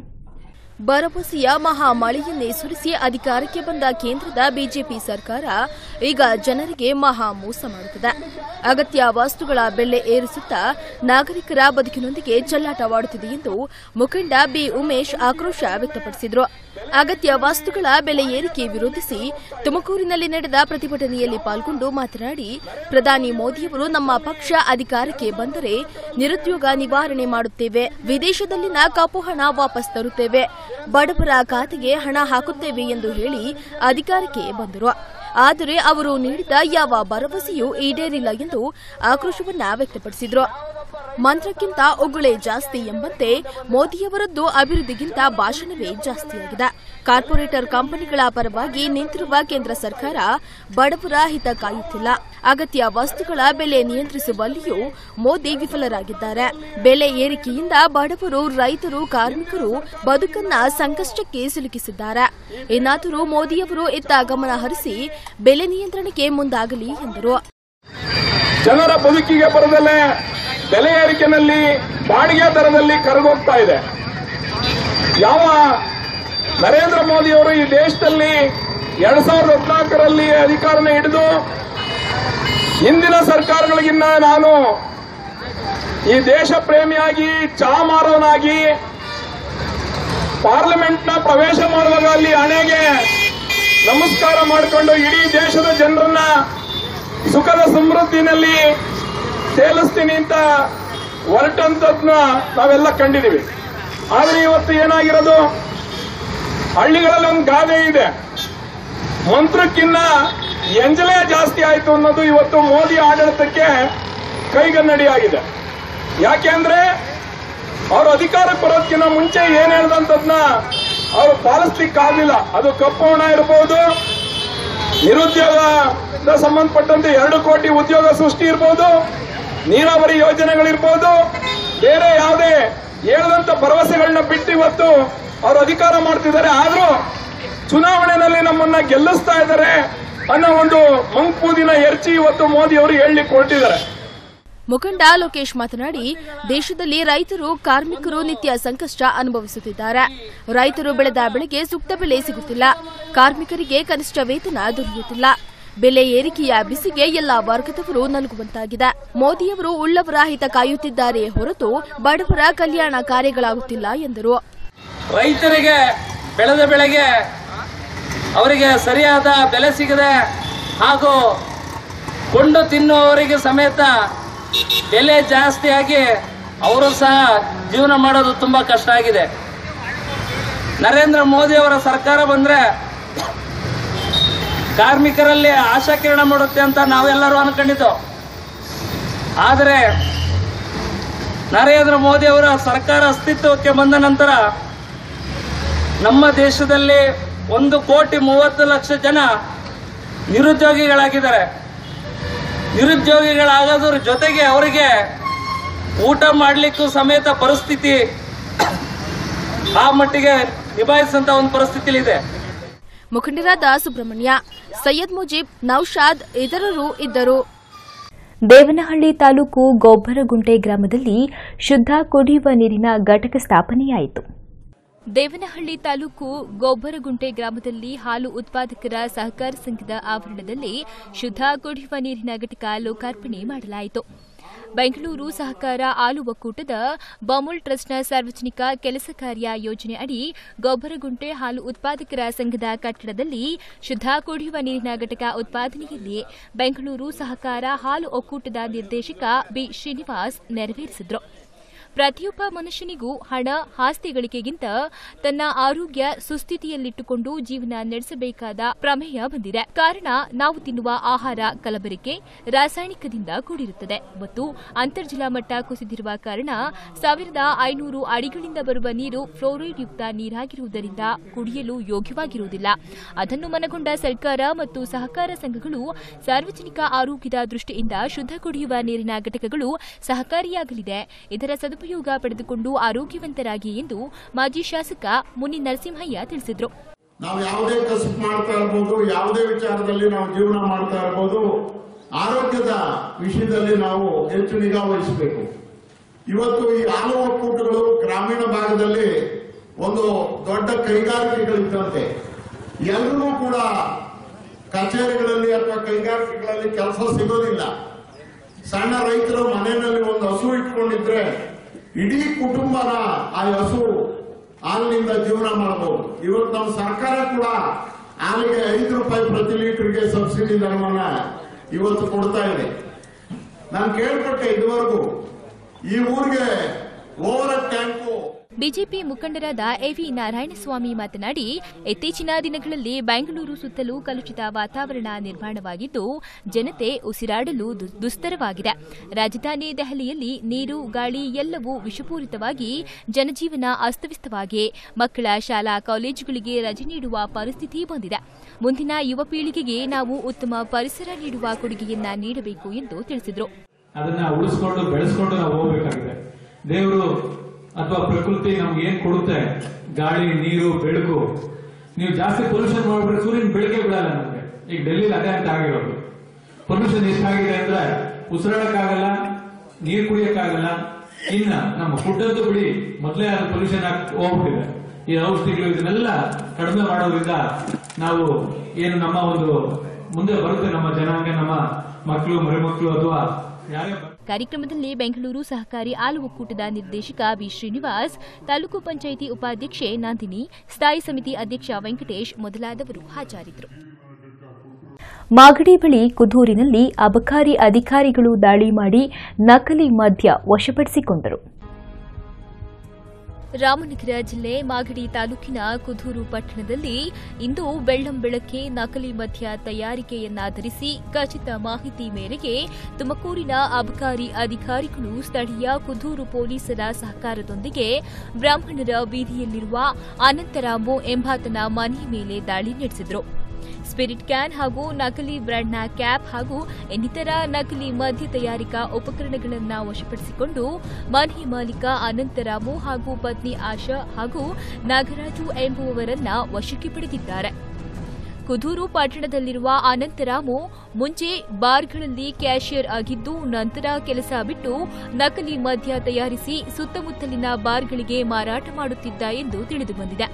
ಭರವಸೆಯ ಮಹಾಮಳೆಯನ್ನೇ ಸುರಿಸಿ ಅಧಿಕಾರಕ್ಕೆ ಬಂದ ಕೇಂದ್ರದ ಬಿಜೆಪಿ ಸರ್ಕಾರ ಈಗ ಜನರಿಗೆ ಮಹಾ ಮೋಸ ಮಾಡುತ್ತದೆ ಅಗತ್ಯ ವಸ್ತುಗಳ ಬೆಲೆ ಏರಿಸುತ್ತಾ ನಾಗರಿಕರ ಬದುಕಿನೊಂದಿಗೆ ಚೆಲ್ಲಾಟವಾಡುತ್ತಿದೆ ಎಂದು ಮುಖಂಡ ಬಿ ಉಮೇಶ್ ಆಕ್ರೋಶ ವ್ಯಕ್ತಪಡಿಸಿದರು ಅಗತ್ಯ ವಸ್ತುಗಳ ಬೆಲೆ ಏರಿಕೆ ವಿರೋಧಿಸಿ ತುಮಕೂರಿನಲ್ಲಿ ನಡೆದ ಪ್ರತಿಭಟನೆಯಲ್ಲಿ ಪಾಲ್ಗೊಂಡು ಮಾತನಾಡಿ ಪ್ರಧಾನಿ ಮೋದಿಯವರು ನಮ್ಮ ಪಕ್ಷ ಅಧಿಕಾರಕ್ಕೆ ಬಂದರೆ ನಿರುದ್ಯೋಗ ನಿವಾರಣೆ ಮಾಡುತ್ತೇವೆ ವಿದೇಶದಲ್ಲಿನ ಕಪ್ಪು ಹಣ ವಾಪಸ್ ತರುತ್ತೇವೆ ಬಡವರ ಖಾತೆಗೆ ಹಣ ಹಾಕುತ್ತೇವೆ ಎಂದು ಹೇಳಿ ಅಧಿಕಾರಕ್ಕೆ ಬಂದರು ಆದರೆ ಅವರು ನೀಡಿದ ಯಾವ ಭರವಸೆಯೂ ಈಡೇರಿಲ್ಲ ಎಂದು ಆಕ್ರೋಶವನ್ನ ವ್ಯಕ್ತಪಡಿಸಿದರು ಮಂತ್ರಕ್ಕಿಂತ ಉಗುಳೆ ಜಾಸ್ತಿ ಎಂಬಂತೆ ಮೋದಿಯವರದ್ದು ಅಭಿವೃದ್ಧಿಗಿಂತ ಭಾಷಣವೇ ಜಾಸ್ತಿಯಾಗಿದೆ ಕಾರ್ಪೊರೇಟರ್ ಕಂಪನಿಗಳ ಪರವಾಗಿ ನಿಂತಿರುವ ಕೇಂದ್ರ ಸರ್ಕಾರ ಬಡವರ ಹಿತ ಕಾಯುತ್ತಿಲ್ಲ ಅಗತ್ಯ ವಸ್ತುಗಳ ಬೆಲೆ ನಿಯಂತ್ರಿಸುವಲ್ಲಿಯೂ ಮೋದಿ ವಿಫಲರಾಗಿದ್ದಾರೆ ಬೆಲೆ ಏರಿಕೆಯಿಂದ ಬಡವರು ರೈತರು ಕಾರ್ಮಿಕರು ಬದುಕನ್ನ ಸಂಕಷ್ಟಕ್ಕೆ ಸಿಲುಕಿಸಿದ್ದಾರೆ ಇನ್ನಾದರೂ ಮೋದಿಯವರು ಇತ್ತ ಗಮನ ಹರಿಸಿ ಬೆಲೆ ನಿಯಂತ್ರಣಕ್ಕೆ ಮುಂದಾಗಲಿ ಎಂದರು ಜನರ ಬದುಕಿಗೆ ಬರದಲ್ಲೇ ಬೆಲೆ ಏರಿಕೆನಲ್ಲಿ ಬಾಡಿಗೆ ದರದಲ್ಲಿ ಕರಗೋಗ್ತಾ ಇದೆ ಯಾವ ನರೇಂದ್ರ ಮೋದಿ ಅವರು ಈ ದೇಶದಲ್ಲಿ ಎರಡ್ ಸಾವಿರದ ಹದಿನಾಲ್ಕರಲ್ಲಿ ಅಧಿಕಾರನ ಹಿಡಿದು ಹಿಂದಿನ ಸರ್ಕಾರಗಳಿಗಿನ್ನ ನಾನು ಈ ದೇಶ ಪ್ರೇಮಿಯಾಗಿ ಚಹಾ ಮಾರೋನಾಗಿ ಪಾರ್ಲಿಮೆಂಟ್ನ ಪ್ರವೇಶ ಮಾಡುವಾಗ ಅಲ್ಲಿ ಹಣೆಗೆ ನಮಸ್ಕಾರ ಮಾಡಿಕೊಂಡು ಇಡೀ ದೇಶದ ಜನರನ್ನ ಸುಖದ ಸಮೃದ್ಧಿನಲ್ಲಿ ತೇಲಿಸ್ತೀನಿ ಅಂತ ಹೊರಟಂತದ್ನ ನಾವೆಲ್ಲ ಕಂಡಿದ್ದೀವಿ ಆದ್ರೆ ಇವತ್ತು ಏನಾಗಿರೋದು ಹಳ್ಳಿಗಳಲ್ಲಿ ಒಂದು ಗಾದೆ ಇದೆ ಮಂತ್ರಕ್ಕಿನ್ನ ಎಂಜಲೇ ಜಾಸ್ತಿ ಆಯ್ತು ಅನ್ನೋದು ಇವತ್ತು ಮೋದಿ ಆಡಳಿತಕ್ಕೆ ಕೈಗನ್ನಡಿಯಾಗಿದೆ ಯಾಕೆಂದ್ರೆ ಅವರು ಅಧಿಕಾರಕ್ಕೆ ಬರೋದಕ್ಕಿಂತ ಮುಂಚೆ ಏನ್ ಹೇಳ್ದಂತದ್ನ ಅವರು ಪಾಲಿಸ್ಲಿಕ್ಕಾಗ್ಲಿಲ್ಲ ಅದು ಕಪ್ಪು ಹಣ ಇರಬಹುದು ನಿರುದ್ಯೋಗದ ಸಂಬಂಧಪಟ್ಟಂತೆ ಎರಡು ಕೋಟಿ ಉದ್ಯೋಗ ಸೃಷ್ಟಿ ಇರ್ಬೋದು ನೀರಾವರಿ ಯೋಜನೆಗಳಿರ್ಬೋದು ಬೇರೆ ಯಾವುದೇ ಹೇಳದಂತ ಭರವಸೆಗಳನ್ನ ಬಿಟ್ಟು ಇವತ್ತು ಅವರು ಅಧಿಕಾರ ಮಾಡ್ತಿದ್ದಾರೆ ಆದ್ರೂ ಚುನಾವಣೆಯಲ್ಲಿ ನಮ್ಮನ್ನ ಗೆಲ್ಲಿಸ್ತಾ ಇದ್ದಾರೆ ಅನ್ನೋ ಒಂದು ಮಂಕೂದಿನ ಎರ್ಚಿ ಇವತ್ತು ಮೋದಿ ಅವರು ಹೇಳಲಿಕ್ಕೆ ಹೊರಟಿದ್ದಾರೆ ಮುಖಂಡ ಲೋಕೇಶ್ ಮಾತನಾಡಿ ದೇಶದಲ್ಲಿ ರೈತರು ಕಾರ್ಮಿಕರು ನಿತ್ಯ ಸಂಕಷ್ಟ ಅನುಭವಿಸುತ್ತಿದ್ದಾರೆ ರೈತರು ಬೆಳೆದ ಬೆಳೆಗೆ ಸೂಕ್ತ ಬೆಲೆ ಸಿಗುತ್ತಿಲ್ಲ ಕಾರ್ಮಿಕರಿಗೆ ಕನಿಷ್ಠ ವೇತನ ದೊರೆಯುತ್ತಿಲ್ಲ ಬೆಲೆ ಏರಿಕೆಯ ಬಿಸಿಗೆ ಎಲ್ಲಾ ವರ್ಗದವರು ನಲುಗುವಂತಾಗಿದೆ ಮೋದಿಯವರು ಉಳ್ಳವರ ಹಿತ ಕಾಯುತ್ತಿದ್ದಾರೆ ಹೊರತು ಬಡವರ ಕಲ್ಯಾಣ ಕಾರ್ಯಗಳಾಗುತ್ತಿಲ್ಲ ಎಂದರು ರೈತರಿಗೆ ಬೆಳೆದ ಬೆಳೆಗೆ ಅವರಿಗೆ ಸರಿಯಾದ ಬೆಲೆ ಸಿಗದೆ ಹಾಗೂ ಕೊಂಡು ತಿನ್ನುವವರಿಗೆ ಸಮೇತ ಬೆಲೆ ಜಾಸ್ತಿಯಾಗಿ ಅವರು ಸಹ ಜೀವನ ಮಾಡೋದು ತುಂಬ ಕಷ್ಟ ಆಗಿದೆ ನರೇಂದ್ರ ಮೋದಿ ಅವರ ಸರ್ಕಾರ ಬಂದರೆ ಕಾರ್ಮಿಕರಲ್ಲಿ ಆಶಾಕಿರಣ ಮಾಡುತ್ತೆ ಅಂತ ನಾವೆಲ್ಲರೂ ಅನ್ಕೊಂಡಿದ್ದು ಆದರೆ ನರೇಂದ್ರ ಮೋದಿ ಅವರ ಸರ್ಕಾರ ಅಸ್ತಿತ್ವಕ್ಕೆ ಬಂದ ನಂತರ ನಮ್ಮ ದೇಶದಲ್ಲಿ ಒಂದು ಕೋಟಿ ಮೂವತ್ತು ಲಕ್ಷ ಜನ ನಿರುದ್ಯೋಗಿಗಳಾಗಿದ್ದಾರೆ ನಿರುದ್ಯೋಗಿಗಳಾಗೋದ್ರ ಜೊತೆಗೆ ಅವರಿಗೆ ಊಟ ಮಾಡಲಿಕ್ಕೂ ಸಮೇತ ಪರಿಸ್ಥಿತಿ ಆ ಮಟ್ಟಿಗೆ ನಿಭಾಯಿಸಂತ ಒಂದು ಪರಿಸ್ಥಿತಿಲಿದೆ ಮುಖಂಡರಾದ ಸುಬ್ರಹ್ಮಣ್ಯ ಸೈಯದ್ ಮುಜೀಬ್ ನೌಶಾದ್ ಇತರರು ಇದ್ದರು ದೇವನಹಳ್ಳಿ ತಾಲೂಕು ಗೊಬ್ಬರಗುಂಟೆ ಗ್ರಾಮದಲ್ಲಿ ಶುದ್ಧ ಕುಡಿಯುವ ನೀರಿನ ಘಟಕ ಸ್ಥಾಪನೆಯಾಯಿತು ದೇವನಹಳ್ಳಿ ತಾಲೂಕು ಗೊಬ್ಬರಗುಂಟೆ ಗ್ರಾಮದಲ್ಲಿ ಹಾಲು ಉತ್ಪಾದಕರ ಸಹಕಾರ ಸಂಘದ ಆವರಣದಲ್ಲಿ ಶುದ್ಧ ಕುಡಿಯುವ ನೀರಿನ ಘಟಕ ಲೋಕಾರ್ಪಣೆ ಮಾಡಲಾಯಿತು ಬೆಂಗಳೂರು ಸಹಕಾರ ಹಾಲು ಒಕ್ಕೂಟದ ಬಾಮುಲ್ ಟ್ರಸ್ಟ್ನ ಸಾರ್ವಜನಿಕ ಕೆಲಸ ಕಾರ್ಯ ಯೋಜನೆ ಅಡಿ ಗೊಬ್ಬರಗುಂಟೆ ಹಾಲು ಉತ್ಪಾದಕರ ಸಂಘದ ಕಟ್ಟಡದಲ್ಲಿ ಶುದ್ಧ ಕುಡಿಯುವ ನೀರಿನ ಘಟಕ ಉತ್ಪಾದನೆಯಲ್ಲಿ ಬೆಂಗಳೂರು ಸಹಕಾರ ಹಾಲು ಒಕ್ಕೂಟದ ನಿರ್ದೇಶಕ ಬಿ ಶ್ರೀನಿವಾಸ್ ನೆರವೇರಿಸಿದರು ಪ್ರತಿಯೊಬ್ಬ ಮನುಷ್ಯನಿಗೂ ಹಣ ಆಸ್ತಿ ಗಳಿಕೆಗಿಂತ ತನ್ನ ಆರೋಗ್ಯ ಸುಸ್ಥಿತಿಯಲ್ಲಿಟ್ಟುಕೊಂಡು ಜೀವನ ನಡೆಸಬೇಕಾದ ಪ್ರಮೇಯ ಬಂದಿದೆ ಕಾರಣ ನಾವು ತಿನ್ನುವ ಆಹಾರ ಕಲಬೆರಕೆ ರಾಸಾಯನಿಕದಿಂದ ಕೂಡಿರುತ್ತದೆ ಮತ್ತು ಅಂತರ್ಜಲ ಮಟ್ಟ ಕುಸಿದಿರುವ ಕಾರಣ ಸಾವಿರದ ಐನೂರು ಅಡಿಗಳಿಂದ ಬರುವ ನೀರು ಫ್ಲೋರೈಡ್ ಯುಕ್ತ ನೀರಾಗಿರುವುದರಿಂದ ಕುಡಿಯಲು ಯೋಗ್ಯವಾಗಿರುವುದಿಲ್ಲ ಅದನ್ನು ಮನಗೊಂಡ ಸರ್ಕಾರ ಮತ್ತು ಸಹಕಾರ ಸಂಘಗಳು ಸಾರ್ವಜನಿಕ ಆರೋಗ್ಯದ ದೃಷ್ಟಿಯಿಂದ ಶುದ್ಧ ಕುಡಿಯುವ ನೀರಿನ ಘಟಕಗಳು ಸಹಕಾರಿಯಾಗಲಿದೆ ಇದರ ಸದುಪಯೋಗ ಪಡೆದುಕೊಂಡು ಆರೋಗ್ಯವಂತರಾಗಿ ಎಂದು ಮಾಜಿ ಶಾಸಕ ಮುನಿ ನರಸಿಂಹಯ್ಯ ತಿಳಿಸಿದರು ನಾವು ಯಾವುದೇ ಕಸಬು ಮಾಡ್ತಾ ಇರ್ಬೋದು ಯಾವುದೇ ವಿಚಾರದಲ್ಲಿ ನಾವು ಜೀವನ ಮಾಡ್ತಾ ಇರ್ಬೋದು ಆರೋಗ್ಯದ ವಿಷಯದಲ್ಲಿ ನಾವು ಹೆಚ್ಚು ನಿಗಾ ವಹಿಸಬೇಕು ಇವತ್ತು ಈ ಹಾಲು ಒಕ್ಕೂಟಗಳು ಗ್ರಾಮೀಣ ಭಾಗದಲ್ಲಿ ಒಂದು ದೊಡ್ಡ ಕೈಗಾರಿಕೆಗಳಿದ್ದಂತೆ ಎಲ್ಲರೂ ಕೂಡ ಕಚೇರಿಗಳಲ್ಲಿ ಅಥವಾ ಕೈಗಾರಿಕೆಗಳಲ್ಲಿ ಕೆಲಸ ಸಿಗೋದಿಲ್ಲ ಸಣ್ಣ ರೈತರು ಮನೆಯಲ್ಲಿ ಒಂದು ಹಸು ಇಟ್ಕೊಂಡಿದ್ರೆ ಇಡೀ ಕುಟುಂಬನ ಆ ಹಸು ಹಾಲಿನಿಂದ ಜೀವನ ಮಾಡಬಹುದು ಇವತ್ತು ನಮ್ಮ ಸರ್ಕಾರ ಕೂಡ ಹಾಲಿಗೆ ಐದು ರೂಪಾಯಿ ಪ್ರತಿ ಲೀಟರ್ಗೆ ಸಬ್ಸಿಡಿ ದರವನ್ನ ಇವತ್ತು ಕೊಡ್ತಾ ಇದೆ ನಾನು ಕೇಳ್ಪಟ್ಟೆ ಇದುವರೆಗೂ ಈ ಊರಿಗೆ ಓವರ್ ಟ್ಯಾಂಕು ಬಿಜೆಪಿ ಮುಖಂಡರಾದ ಎವಿ ನಾರಾಯಣಸ್ವಾಮಿ ಮಾತನಾಡಿ ಇತ್ತೀಚಿನ ದಿನಗಳಲ್ಲಿ ಬೆಂಗಳೂರು ಸುತ್ತಲೂ ಕಲುಷಿತ ವಾತಾವರಣ ನಿರ್ಮಾಣವಾಗಿದ್ದು ಜನತೆ ಉಸಿರಾಡಲು ದು- ದುಸ್ತರವಾಗಿದೆ ರಾಜಧಾನಿ ದೆಹಲಿಯಲ್ಲಿ ನೀರು ಗಾಳಿ ಎಲ್ಲವೂ ವಿಷಪೂರಿತವಾಗಿ ಜನಜೀವನ ಅಸ್ತವ್ಯಸ್ತವಾಗಿ ಮಕ್ಕಳ ಶಾಲಾ ಕಾಲೇಜುಗಳಿಗೆ ರಜೆ ನೀಡುವ ಪರಿಸ್ಥಿತಿ ಬಂದಿದೆ ಮುಂದಿನ ಯುವ ಪೀಳಿಗೆಗೆ ನಾವು ಉತ್ತಮ ಪರಿಸರ ನೀಡುವ ಕೊಡುಗೆಯನ್ನ ನೀಡಬೇಕು ಎಂದು ತಿಳಿಸಿದರು ಅದನ್ನ ಉಳಿಸ್ಕೊಂಡು ಬೆಳೆಸ್ಕೊಂಡು ನಾವು ಹೋಗ್ಬೇಕಾಗಿದೆ ದೇವರು ಅಥವಾ ಪ್ರಕೃತಿ ನಮ್ಗೆ ಏನ್ ಕೊಡುತ್ತೆ ಗಾಳಿ ನೀರು ಬೆಳಕು ನೀವು ಜಾಸ್ತಿ ಪೊಲ್ಯೂಷನ್ ಮಾಡ್ಬಿಟ್ರೆ ಸೂರ್ಯನ ಬೆಳಗ್ಗೆ ಬಿಡಲ್ಲ ನಮ್ಗೆ ಈಗ ಡೆಲ್ಲಿಲಿ ಅದೇ ಅಂತ ಆಗಿರೋದು ಪೊಲ್ಯೂಷನ್ ಎಷ್ಟಾಗಿದೆ ಅಂದ್ರೆ ಉಸಿರಾಡಕ್ಕಾಗಲ್ಲ ನೀರ್ ಕುಡಿಯಕ್ಕಾಗಲ್ಲ ಇನ್ನ ನಮ್ಮ ಫುಡ್ ಅಂತೂ ಬಿಡಿ ಮೊದಲೇ ಅದು ಪೊಲ್ಯೂಷನ್ ಆಗಿ ಹೋಗ್ಬಿಟ್ಟಿದೆ ಈ ಔಷಧಿಗಳು ಇದನ್ನೆಲ್ಲ ಕಡಿಮೆ ಮಾಡೋದ್ರಿಂದ ನಾವು ಏನು ನಮ್ಮ ಒಂದು ಮುಂದೆ ಬರುತ್ತೆ ನಮ್ಮ ಜನಾಂಗ ನಮ್ಮ ಮಕ್ಕಳು ಮರಿಮಕ್ಕಳು ಅಥವಾ ಯಾರೇ ಬ- ಕಾರ್ಯಕ್ರಮದಲ್ಲಿ ಬೆಂಗಳೂರು ಸಹಕಾರಿ ಹಾಲು ಒಕ್ಕೂಟದ ನಿರ್ದೇಶಕ ಬಿ ಶ್ರೀನಿವಾಸ್ ತಾಲೂಕು ಪಂಚಾಯಿತಿ ಉಪಾಧ್ಯಕ್ಷೆ ನಂದಿನಿ ಸ್ಥಾಯಿ ಸಮಿತಿ ಅಧ್ಯಕ್ಷ ವೆಂಕಟೇಶ್ ಮೊದಲಾದವರು ಹಾಜರಿದ್ದರು ಮಾಗಡಿ ಬಳಿ ಕುದೂರಿನಲ್ಲಿ ಅಬಕಾರಿ ಅಧಿಕಾರಿಗಳು ದಾಳಿ ಮಾಡಿ ನಕಲಿ ಮದ್ಯ ವಶಪಡಿಸಿಕೊಂಡರು ರಾಮನಗರ ಜಿಲ್ಲೆ ಮಾಗಡಿ ತಾಲೂಕಿನ ಕುದೂರು ಪಟ್ಟಣದಲ್ಲಿ ಇಂದು ಬೆಳ್ಳಂ ಬೆಳಗ್ಗೆ ನಕಲಿ ಮದ್ಯ ತಯಾರಿಕೆಯನ್ನಾಧರಿಸಿ ಖಚಿತ ಮಾಹಿತಿ ಮೇರೆಗೆ ತುಮಕೂರಿನ ಅಬಕಾರಿ ಅಧಿಕಾರಿಗಳು ಸ್ಥಳೀಯ ಕುದೂರು ಪೊಲೀಸರ ಸಹಕಾರದೊಂದಿಗೆ ಬ್ರಾಹ್ಮಣರ ಬೀದಿಯಲ್ಲಿರುವ ಅನಂತರಾಮು ಎಂಬಾತನ ಮನೆ ಮೇಲೆ ದಾಳಿ ನಡೆಸಿದರು ಸ್ಪಿರಿಟ್ ಕ್ಯಾನ್ ಹಾಗೂ ನಕಲಿ ಬ್ರ್ಯಾಂಡ್ನ ಕ್ಯಾಪ್ ಹಾಗೂ ಇನ್ನಿತರ ನಕಲಿ ಮದ್ಯ ತಯಾರಿಕಾ ಉಪಕರಣಗಳನ್ನು ವಶಪಡಿಸಿಕೊಂಡು ಮನೆ ಮಾಲೀಕ ಅನಂತರಾಮು ಹಾಗೂ ಪತ್ನಿ ಆಶಾ ಹಾಗೂ ನಾಗರಾಜು ಎಂಬುವವರನ್ನ ವಶಕ್ಕೆ ಪಡೆದಿದ್ದಾರೆ ಕುದೂರು ಪಟ್ಟಣದಲ್ಲಿರುವ ಅನಂತರಾಮು ಮುಂಚೆ ಬಾರ್ಗಳಲ್ಲಿ ಕ್ಯಾಷಿಯರ್ ಆಗಿದ್ದು ನಂತರ ಕೆಲಸ ಬಿಟ್ಟು ನಕಲಿ ಮದ್ಯ ತಯಾರಿಸಿ ಸುತ್ತಮುತ್ತಲಿನ ಬಾರ್ಗಳಿಗೆ ಮಾರಾಟ ಮಾಡುತ್ತಿದ್ದ ಎಂದು ತಿಳಿದುಬಂದಿದೆ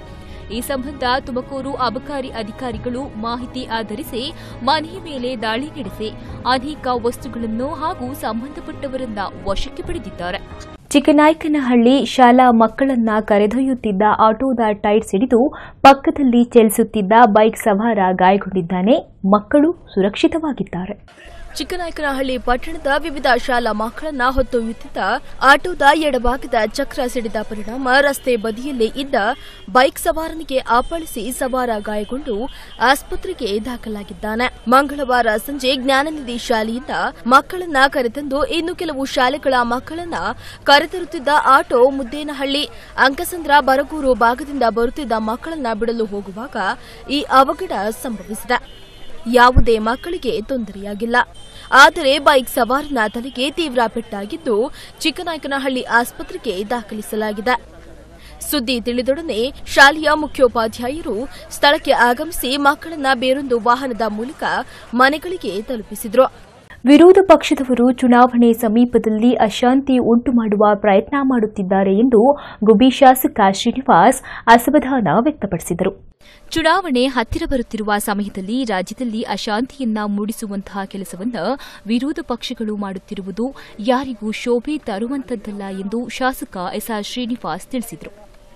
ಈ ಸಂಬಂಧ ತುಮಕೂರು ಅಬಕಾರಿ ಅಧಿಕಾರಿಗಳು ಮಾಹಿತಿ ಆಧರಿಸಿ ಮನೆಯ ಮೇಲೆ ದಾಳಿ ನಡೆಸಿ ಅನೇಕ ವಸ್ತುಗಳನ್ನು ಹಾಗೂ ಸಂಬಂಧಪಟ್ಟವರನ್ನ ವಶಕ್ಕೆ ಪಡೆದಿದ್ದಾರೆ ಚಿಕ್ಕನಾಯಕನಹಳ್ಳಿ ಶಾಲಾ ಮಕ್ಕಳನ್ನ ಕರೆದೊಯ್ಯುತ್ತಿದ್ದ ಆಟೋದ ಟೈರ್ ಸಿಡಿದು ಪಕ್ಕದಲ್ಲಿ ಚಲಿಸುತ್ತಿದ್ದ ಬೈಕ್ ಸವಾರ ಗಾಯಗೊಂಡಿದ್ದಾನೆ ಮಕ್ಕಳು ಸುರಕ್ಷಿತವಾಗಿದ್ದಾರೆ ಚಿಕ್ಕನಾಯಕನಹಳ್ಳಿ ಪಟ್ಟಣದ ವಿವಿಧ ಶಾಲಾ ಮಕ್ಕಳನ್ನ ಹೊತ್ತೊಯ್ಯುತ್ತಿದ್ದ ಆಟೋದ ಎಡಭಾಗದ ಚಕ್ರ ಸಿಡಿದ ಪರಿಣಾಮ ರಸ್ತೆ ಬದಿಯಲ್ಲೇ ಇದ್ದ ಬೈಕ್ ಸವಾರನಿಗೆ ಅಪ್ಪಳಿಸಿ ಸವಾರ ಗಾಯಗೊಂಡು ಆಸ್ಪತ್ರೆಗೆ ದಾಖಲಾಗಿದ್ದಾನೆ ಮಂಗಳವಾರ ಸಂಜೆ ಜ್ಞಾನನಿಧಿ ಶಾಲೆಯಿಂದ ಮಕ್ಕಳನ್ನ ಕರೆತಂದು ಇನ್ನು ಕೆಲವು ಶಾಲೆಗಳ ಮಕ್ಕಳನ್ನ ಕರೆತರುತ್ತಿದ್ದ ಆಟೋ ಮುದ್ದೇನಹಳ್ಳಿ ಅಂಕಸಂದ್ರ ಬರಗೂರು ಭಾಗದಿಂದ ಬರುತ್ತಿದ್ದ ಮಕ್ಕಳನ್ನ ಬಿಡಲು ಹೋಗುವಾಗ ಈ ಅವಘಡ ಸಂಭವಿಸಿದೆ ಯಾವುದೇ ಮಕ್ಕಳಿಗೆ ತೊಂದರೆಯಾಗಿಲ್ಲ ಆದರೆ ಬೈಕ್ ಸವಾರನ ತಲೆಗೆ ತೀವ್ರ ಪೆಟ್ಟಾಗಿದ್ದು ಚಿಕ್ಕನಾಯಕನಹಳ್ಳಿ ಆಸ್ಪತ್ರೆಗೆ ದಾಖಲಿಸಲಾಗಿದೆ ಸುದ್ದಿ ತಿಳಿದೊಡನೆ ಶಾಲೆಯ ಮುಖ್ಯೋಪಾಧ್ಯಾಯರು ಸ್ಥಳಕ್ಕೆ ಆಗಮಿಸಿ ಮಕ್ಕಳನ್ನ ಬೇರೊಂದು ವಾಹನದ ಮೂಲಕ ಮನೆಗಳಿಗೆ ತಲುಪಿಸಿದ್ರು ವಿರೋಧ ಪಕ್ಷದವರು ಚುನಾವಣೆ ಸಮೀಪದಲ್ಲಿ ಅಶಾಂತಿ ಉಂಟು ಮಾಡುವ ಪ್ರಯತ್ನ ಮಾಡುತ್ತಿದ್ದಾರೆ ಎಂದು ಗುಬಿ ಶಾಸಕ ಶ್ರೀನಿವಾಸ್ ಅಸಮಾಧಾನ ವ್ಯಕ್ತಪಡಿಸಿದರು ಚುನಾವಣೆ ಹತ್ತಿರ ಬರುತ್ತಿರುವ ಸಮಯದಲ್ಲಿ ರಾಜ್ಯದಲ್ಲಿ ಅಶಾಂತಿಯನ್ನ ಮೂಡಿಸುವಂತಹ ಕೆಲಸವನ್ನ ವಿರೋಧ ಪಕ್ಷಗಳು ಮಾಡುತ್ತಿರುವುದು ಯಾರಿಗೂ ಶೋಭೆ ತರುವಂತದ್ದಲ್ಲ ಎಂದು ಶಾಸಕ ಎಸ್ಆರ್ ಶ್ರೀನಿವಾಸ್ ತಿಳಿಸಿದರು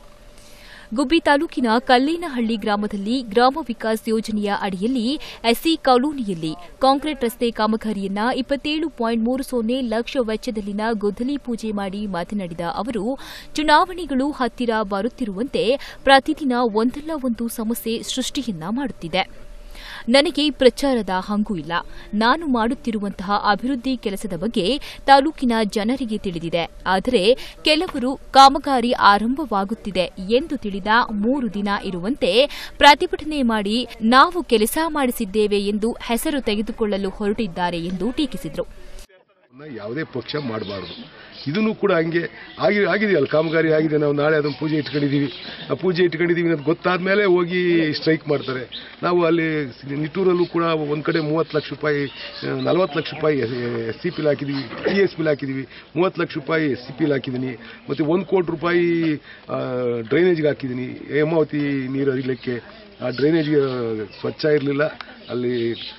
ಗುಬ್ಬಿ ತಾಲೂಕಿನ ಕಲ್ಲೇನಹಳ್ಳಿ ಗ್ರಾಮದಲ್ಲಿ ಗ್ರಾಮ ವಿಕಾಸ್ ಯೋಜನೆಯ ಅಡಿಯಲ್ಲಿ ಎಸ್ಸಿ ಕಾಲೋನಿಯಲ್ಲಿ ಕಾಂಕ್ರೀಟ್ ರಸ್ತೆ ಕಾಮಗಾರಿಯನ್ನ ಇಪ್ಪತ್ತೇಳು ಪಾಯಿಂಟ್ ಮೂರು ಸೊನ್ನೆ ಲಕ್ಷ ವೆಚ್ಚದಲ್ಲಿನ ಗುದ್ದಲಿ ಪೂಜೆ ಮಾಡಿ ಮಾತನಾಡಿದ ಅವರು ಚುನಾವಣೆಗಳು ಹತ್ತಿರ ಬರುತ್ತಿರುವಂತೆ ಪ್ರತಿದಿನ ಒಂದಲ್ಲ ಒಂದು ಸಮಸ್ಯೆ ಸೃಷ್ಟಿಯನ್ನ ಮಾಡುತ್ತಿದೆ ನನಗೆ ಪ್ರಚಾರದ ಹಂಗೂ ಇಲ್ಲ ನಾನು ಮಾಡುತ್ತಿರುವಂತಹ ಅಭಿವೃದ್ಧಿ ಕೆಲಸದ ಬಗ್ಗೆ ತಾಲೂಕಿನ ಜನರಿಗೆ ತಿಳಿದಿದೆ ಆದರೆ ಕೆಲವರು ಕಾಮಗಾರಿ ಆರಂಭವಾಗುತ್ತಿದೆ ಎಂದು ತಿಳಿದ ಮೂರು ದಿನ ಇರುವಂತೆ ಪ್ರತಿಭಟನೆ ಮಾಡಿ ನಾವು ಕೆಲಸ ಮಾಡಿಸಿದ್ದೇವೆ ಎಂದು ಹೆಸರು ತೆಗೆದುಕೊಳ್ಳಲು ಹೊರಟಿದ್ದಾರೆ ಎಂದು ಟೀಕಿಸಿದರು ಯಾವುದೇ ಪಕ್ಷ ಮಾಡಬಾರ್ದು ಇದನ್ನು ಕೂಡ ಹಂಗೆ ಆಗಿ ಆಗಿದೆಯಲ್ಲ ಕಾಮಗಾರಿ ಆಗಿದೆ ನಾವು ನಾಳೆ ಅದನ್ನು ಪೂಜೆ ಇಟ್ಕೊಂಡಿದ್ದೀವಿ ಆ ಪೂಜೆ ಇಟ್ಕೊಂಡಿದ್ದೀವಿ ಅನ್ನೋದು ಗೊತ್ತಾದ ಮೇಲೆ ಹೋಗಿ ಸ್ಟ್ರೈಕ್ ಮಾಡ್ತಾರೆ ನಾವು ಅಲ್ಲಿ ನಿಟ್ಟೂರಲ್ಲೂ ಕೂಡ ಒಂದು ಕಡೆ ಮೂವತ್ತು ಲಕ್ಷ ರೂಪಾಯಿ ನಲವತ್ತು ಲಕ್ಷ ರೂಪಾಯಿ ಎಸ್ ಸಿ ಪಿಲ್ ಹಾಕಿದ್ದೀವಿ ಟಿ ಎಸ್ ಪಿಲ್ ಹಾಕಿದ್ದೀವಿ ಮೂವತ್ತು ಲಕ್ಷ ರೂಪಾಯಿ ಎಸ್ ಸಿ ಪಿಲ್ ಹಾಕಿದ್ದೀನಿ ಮತ್ತು ಒಂದು ಕೋಟಿ ರೂಪಾಯಿ ಡ್ರೈನೇಜ್ಗೆ ಹಾಕಿದ್ದೀನಿ ಹೇಮಾವತಿ ನೀರು ಹರಿಲಿಕ್ಕೆ ಆ ಡ್ರೈನೇಜ್ಗೆ ಸ್ವಚ್ಛ ಇರಲಿಲ್ಲ ಅಲ್ಲಿ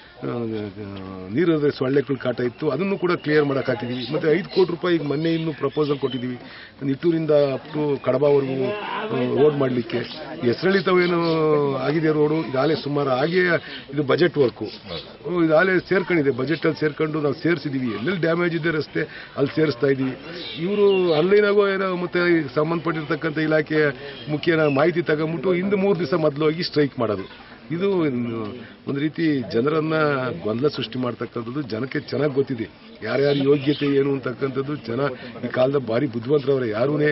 ನೀರು ಸೊಳ್ಳೆಗಳ ಕಾಟ ಇತ್ತು ಅದನ್ನು ಕೂಡ ಕ್ಲಿಯರ್ ಮಾಡಕ್ ಹಾಕಿದ್ದೀವಿ ಮತ್ತೆ ಐದು ಕೋಟಿ ರೂಪಾಯಿ ಈಗ ಮೊನ್ನೆ ಇನ್ನು ಪ್ರಪೋಸಲ್ ಕೊಟ್ಟಿದ್ದೀವಿ ನಿಟ್ಟೂರಿಂದ ಅಪ್ ಟು ಕಡಬವರೆಗೂ ರೋಡ್ ಮಾಡಲಿಕ್ಕೆ ಹೆಸರಳಿ ತಾವೇನು ಆಗಿದೆ ರೋಡು ಇದಾಗಲೇ ಸುಮಾರು ಹಾಗೆ ಇದು ಬಜೆಟ್ ವರ್ಕು ಇದಾಗಲೇ ಸೇರ್ಕೊಂಡಿದೆ ಬಜೆಟಲ್ಲಿ ಸೇರ್ಕೊಂಡು ನಾವು ಸೇರಿಸಿದ್ದೀವಿ ಎಲ್ಲೆಲ್ಲಿ ಡ್ಯಾಮೇಜ್ ಇದೆ ರಸ್ತೆ ಅಲ್ಲಿ ಸೇರಿಸ್ತಾ ಇದ್ದೀವಿ ಇವರು ಆನ್ಲೈನಾಗೋ ಏನೋ ಮತ್ತೆ ಸಂಬಂಧಪಟ್ಟಿರ್ತಕ್ಕಂಥ ಇಲಾಖೆಯ ಮುಖ್ಯ ಮಾಹಿತಿ ತಗೊಂಬಿಟ್ಟು ಇಂದು ಮೂರು ದಿವಸ ಮೊದಲು ಹೋಗಿ ಸ್ಟ್ರೈಕ್ ಮಾಡೋದು ಇದು ಒಂದು ರೀತಿ ಜನರನ್ನ ಗೊಂದಲ ಸೃಷ್ಟಿ ಮಾಡ್ತಕ್ಕಂಥದ್ದು ಜನಕ್ಕೆ ಚೆನ್ನಾಗಿ ಗೊತ್ತಿದೆ ಯಾರ್ಯಾರ ಯೋಗ್ಯತೆ ಏನು ಅಂತಕ್ಕಂಥದ್ದು ಜನ ಈ ಕಾಲದ ಭಾರಿ ಬುದ್ಧಿವಂತರವರ ಯಾರೂನೇ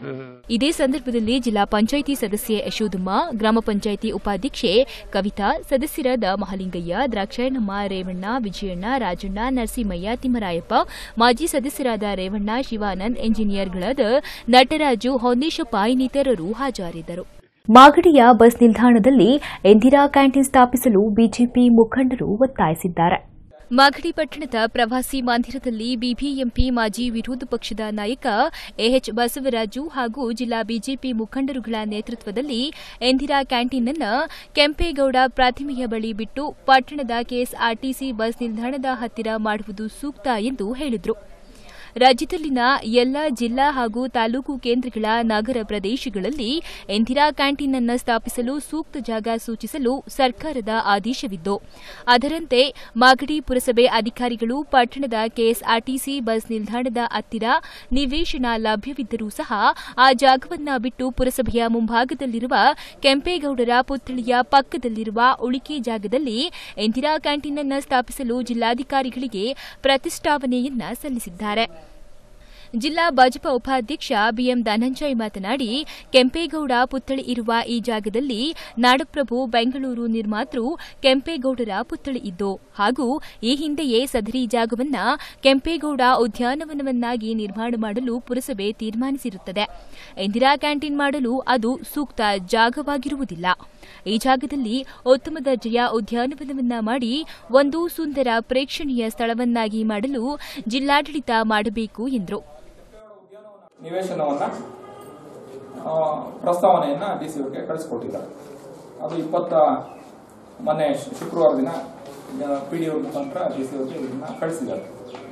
ಇದೇ ಸಂದರ್ಭದಲ್ಲಿ ಜಿಲ್ಲಾ ಪಂಚಾಯಿತಿ ಸದಸ್ಯೆ ಯಶೋಧಮ್ಮ ಗ್ರಾಮ ಪಂಚಾಯಿತಿ ಉಪಾಧ್ಯಕ್ಷೆ ಕವಿತಾ ಸದಸ್ಯರಾದ ಮಹಲಿಂಗಯ್ಯ ದ್ರಾಕ್ಷಾಯಣಮ್ಮ ರೇವಣ್ಣ ವಿಜಯಣ್ಣ ರಾಜಣ್ಣ ನರಸಿಂಹಯ್ಯ ತಿಮ್ಮರಾಯಪ್ಪ ಮಾಜಿ ಸದಸ್ಯರಾದ ರೇವಣ್ಣ ಶಿವಾನಂದ್ ಎಂಜಿನಿಯರ್ಗಳಾದ ನಟರಾಜು ಹೊನ್ನೇಶಪ್ಪ ಇನ್ನಿತರರು ಹಾಜರಿದ್ದರು ಮಾಗಡಿಯ ಬಸ್ ನಿಲ್ದಾಣದಲ್ಲಿ ಇಂದಿರಾ ಕ್ಯಾಂಟೀನ್ ಸ್ಥಾಪಿಸಲು ಬಿಜೆಪಿ ಮುಖಂಡರು ಒತ್ತಾಯಿಸಿದ್ದಾರೆ ಮಾಗಡಿ ಪಟ್ಟಣದ ಪ್ರವಾಸಿ ಮಂದಿರದಲ್ಲಿ ಬಿಬಿಎಂಪಿ ಮಾಜಿ ವಿರೋಧ ಪಕ್ಷದ ನಾಯಕ ಎಎಚ್ ಬಸವರಾಜು ಹಾಗೂ ಜಿಲ್ಲಾ ಬಿಜೆಪಿ ಮುಖಂಡರುಗಳ ನೇತೃತ್ವದಲ್ಲಿ ಇಂದಿರಾ ಕ್ಯಾಂಟೀನ್ ಅನ್ನು ಕೆಂಪೇಗೌಡ ಪ್ರತಿಮೆಯ ಬಳಿ ಬಿಟ್ಟು ಪಟ್ಟಣದ ಕೆಎಸ್ಆರ್ಟಿಸಿ ಬಸ್ ನಿಲ್ದಾಣದ ಹತ್ತಿರ ಮಾಡುವುದು ಸೂಕ್ತ ಎಂದು ಹೇಳಿದರು ರಾಜ್ಯದಲ್ಲಿನ ಎಲ್ಲ ಜಿಲ್ಲಾ ಹಾಗೂ ತಾಲೂಕು ಕೇಂದ್ರಗಳ ನಗರ ಪ್ರದೇಶಗಳಲ್ಲಿ ಇಂದಿರಾ ಕ್ಯಾಂಟೀನ್ ಅನ್ನು ಸ್ಥಾಪಿಸಲು ಸೂಕ್ತ ಜಾಗ ಸೂಚಿಸಲು ಸರ್ಕಾರದ ಆದೇಶವಿದ್ದು ಅದರಂತೆ ಮಾಗಡಿ ಪುರಸಭೆ ಅಧಿಕಾರಿಗಳು ಪಟ್ಟಣದ ಕೆಎಸ್ಆರ್ಟಿಸಿ ಬಸ್ ನಿಲ್ದಾಣದ ಹತ್ತಿರ ನಿವೇಶನ ಲಭ್ಯವಿದ್ದರೂ ಸಹ ಆ ಜಾಗವನ್ನ ಬಿಟ್ಟು ಪುರಸಭೆಯ ಮುಂಭಾಗದಲ್ಲಿರುವ ಕೆಂಪೇಗೌಡರ ಪುತ್ಥಳಿಯ ಪಕ್ಕದಲ್ಲಿರುವ ಉಳಿಕೆ ಜಾಗದಲ್ಲಿ ಇಂದಿರಾ ಕ್ಯಾಂಟೀನ್ ಅನ್ನು ಸ್ಥಾಪಿಸಲು ಜಿಲ್ಲಾಧಿಕಾರಿಗಳಿಗೆ ಪ್ರತಿಷ್ಠಾಪನೆಯನ್ನ ಸಲ್ಲಿಸಿದ್ದಾರೆ ಜಿಲ್ಲಾ ಭಾಜಪಾ ಉಪಾಧ್ಯಕ್ಷ ಬಿಎಂ ಧನಂಜಯ್ ಮಾತನಾಡಿ ಕೆಂಪೇಗೌಡ ಪುತ್ಥಳಿ ಇರುವ ಈ ಜಾಗದಲ್ಲಿ ನಾಡಪ್ರಭು ಬೆಂಗಳೂರು ನಿರ್ಮಾತೃ ಕೆಂಪೇಗೌಡರ ಪುತ್ಥಳಿ ಇದ್ದು ಹಾಗೂ ಈ ಹಿಂದೆಯೇ ಸದರಿ ಜಾಗವನ್ನ ಕೆಂಪೇಗೌಡ ಉದ್ಯಾನವನವನ್ನಾಗಿ ನಿರ್ಮಾಣ ಮಾಡಲು ಪುರಸಭೆ ತೀರ್ಮಾನಿಸಿರುತ್ತದೆ ಇಂದಿರಾ ಕ್ಯಾಂಟೀನ್ ಮಾಡಲು ಅದು ಸೂಕ್ತ ಜಾಗವಾಗಿರುವುದಿಲ್ಲ ಈ ಜಾಗದಲ್ಲಿ ಉತ್ತಮ ದರ್ಜೆಯ ಉದ್ಯಾನವನವನ್ನ ಮಾಡಿ ಒಂದು ಸುಂದರ ಪ್ರೇಕ್ಷಣೀಯ ಸ್ಥಳವನ್ನಾಗಿ ಮಾಡಲು ಜಿಲ್ಲಾಡಳಿತ ಮಾಡಬೇಕು ಎಂದರು ನಿವೇಶನವನ್ನ ಆ, ಪ್ರಸ್ತಾವನೆಯನ್ನ ಡಿ ಸಿ ಅವರಿಗೆ ಕಳಿಸ್ಕೊಟ್ಟಿದ್ದಾರೆ ಅದು ಇಪ್ಪತ್ತ ಮೊನ್ನೆ ಶು- ಶುಕ್ರವಾರ ದಿನ ಪಿ ಡಿ ಅವ್ರ ಮುಖಾಂತರ ಡಿ ಸಿ ಅವರಿಗೆ ಇದನ್ನ ಕಳಿಸಿದ್ದಾರೆ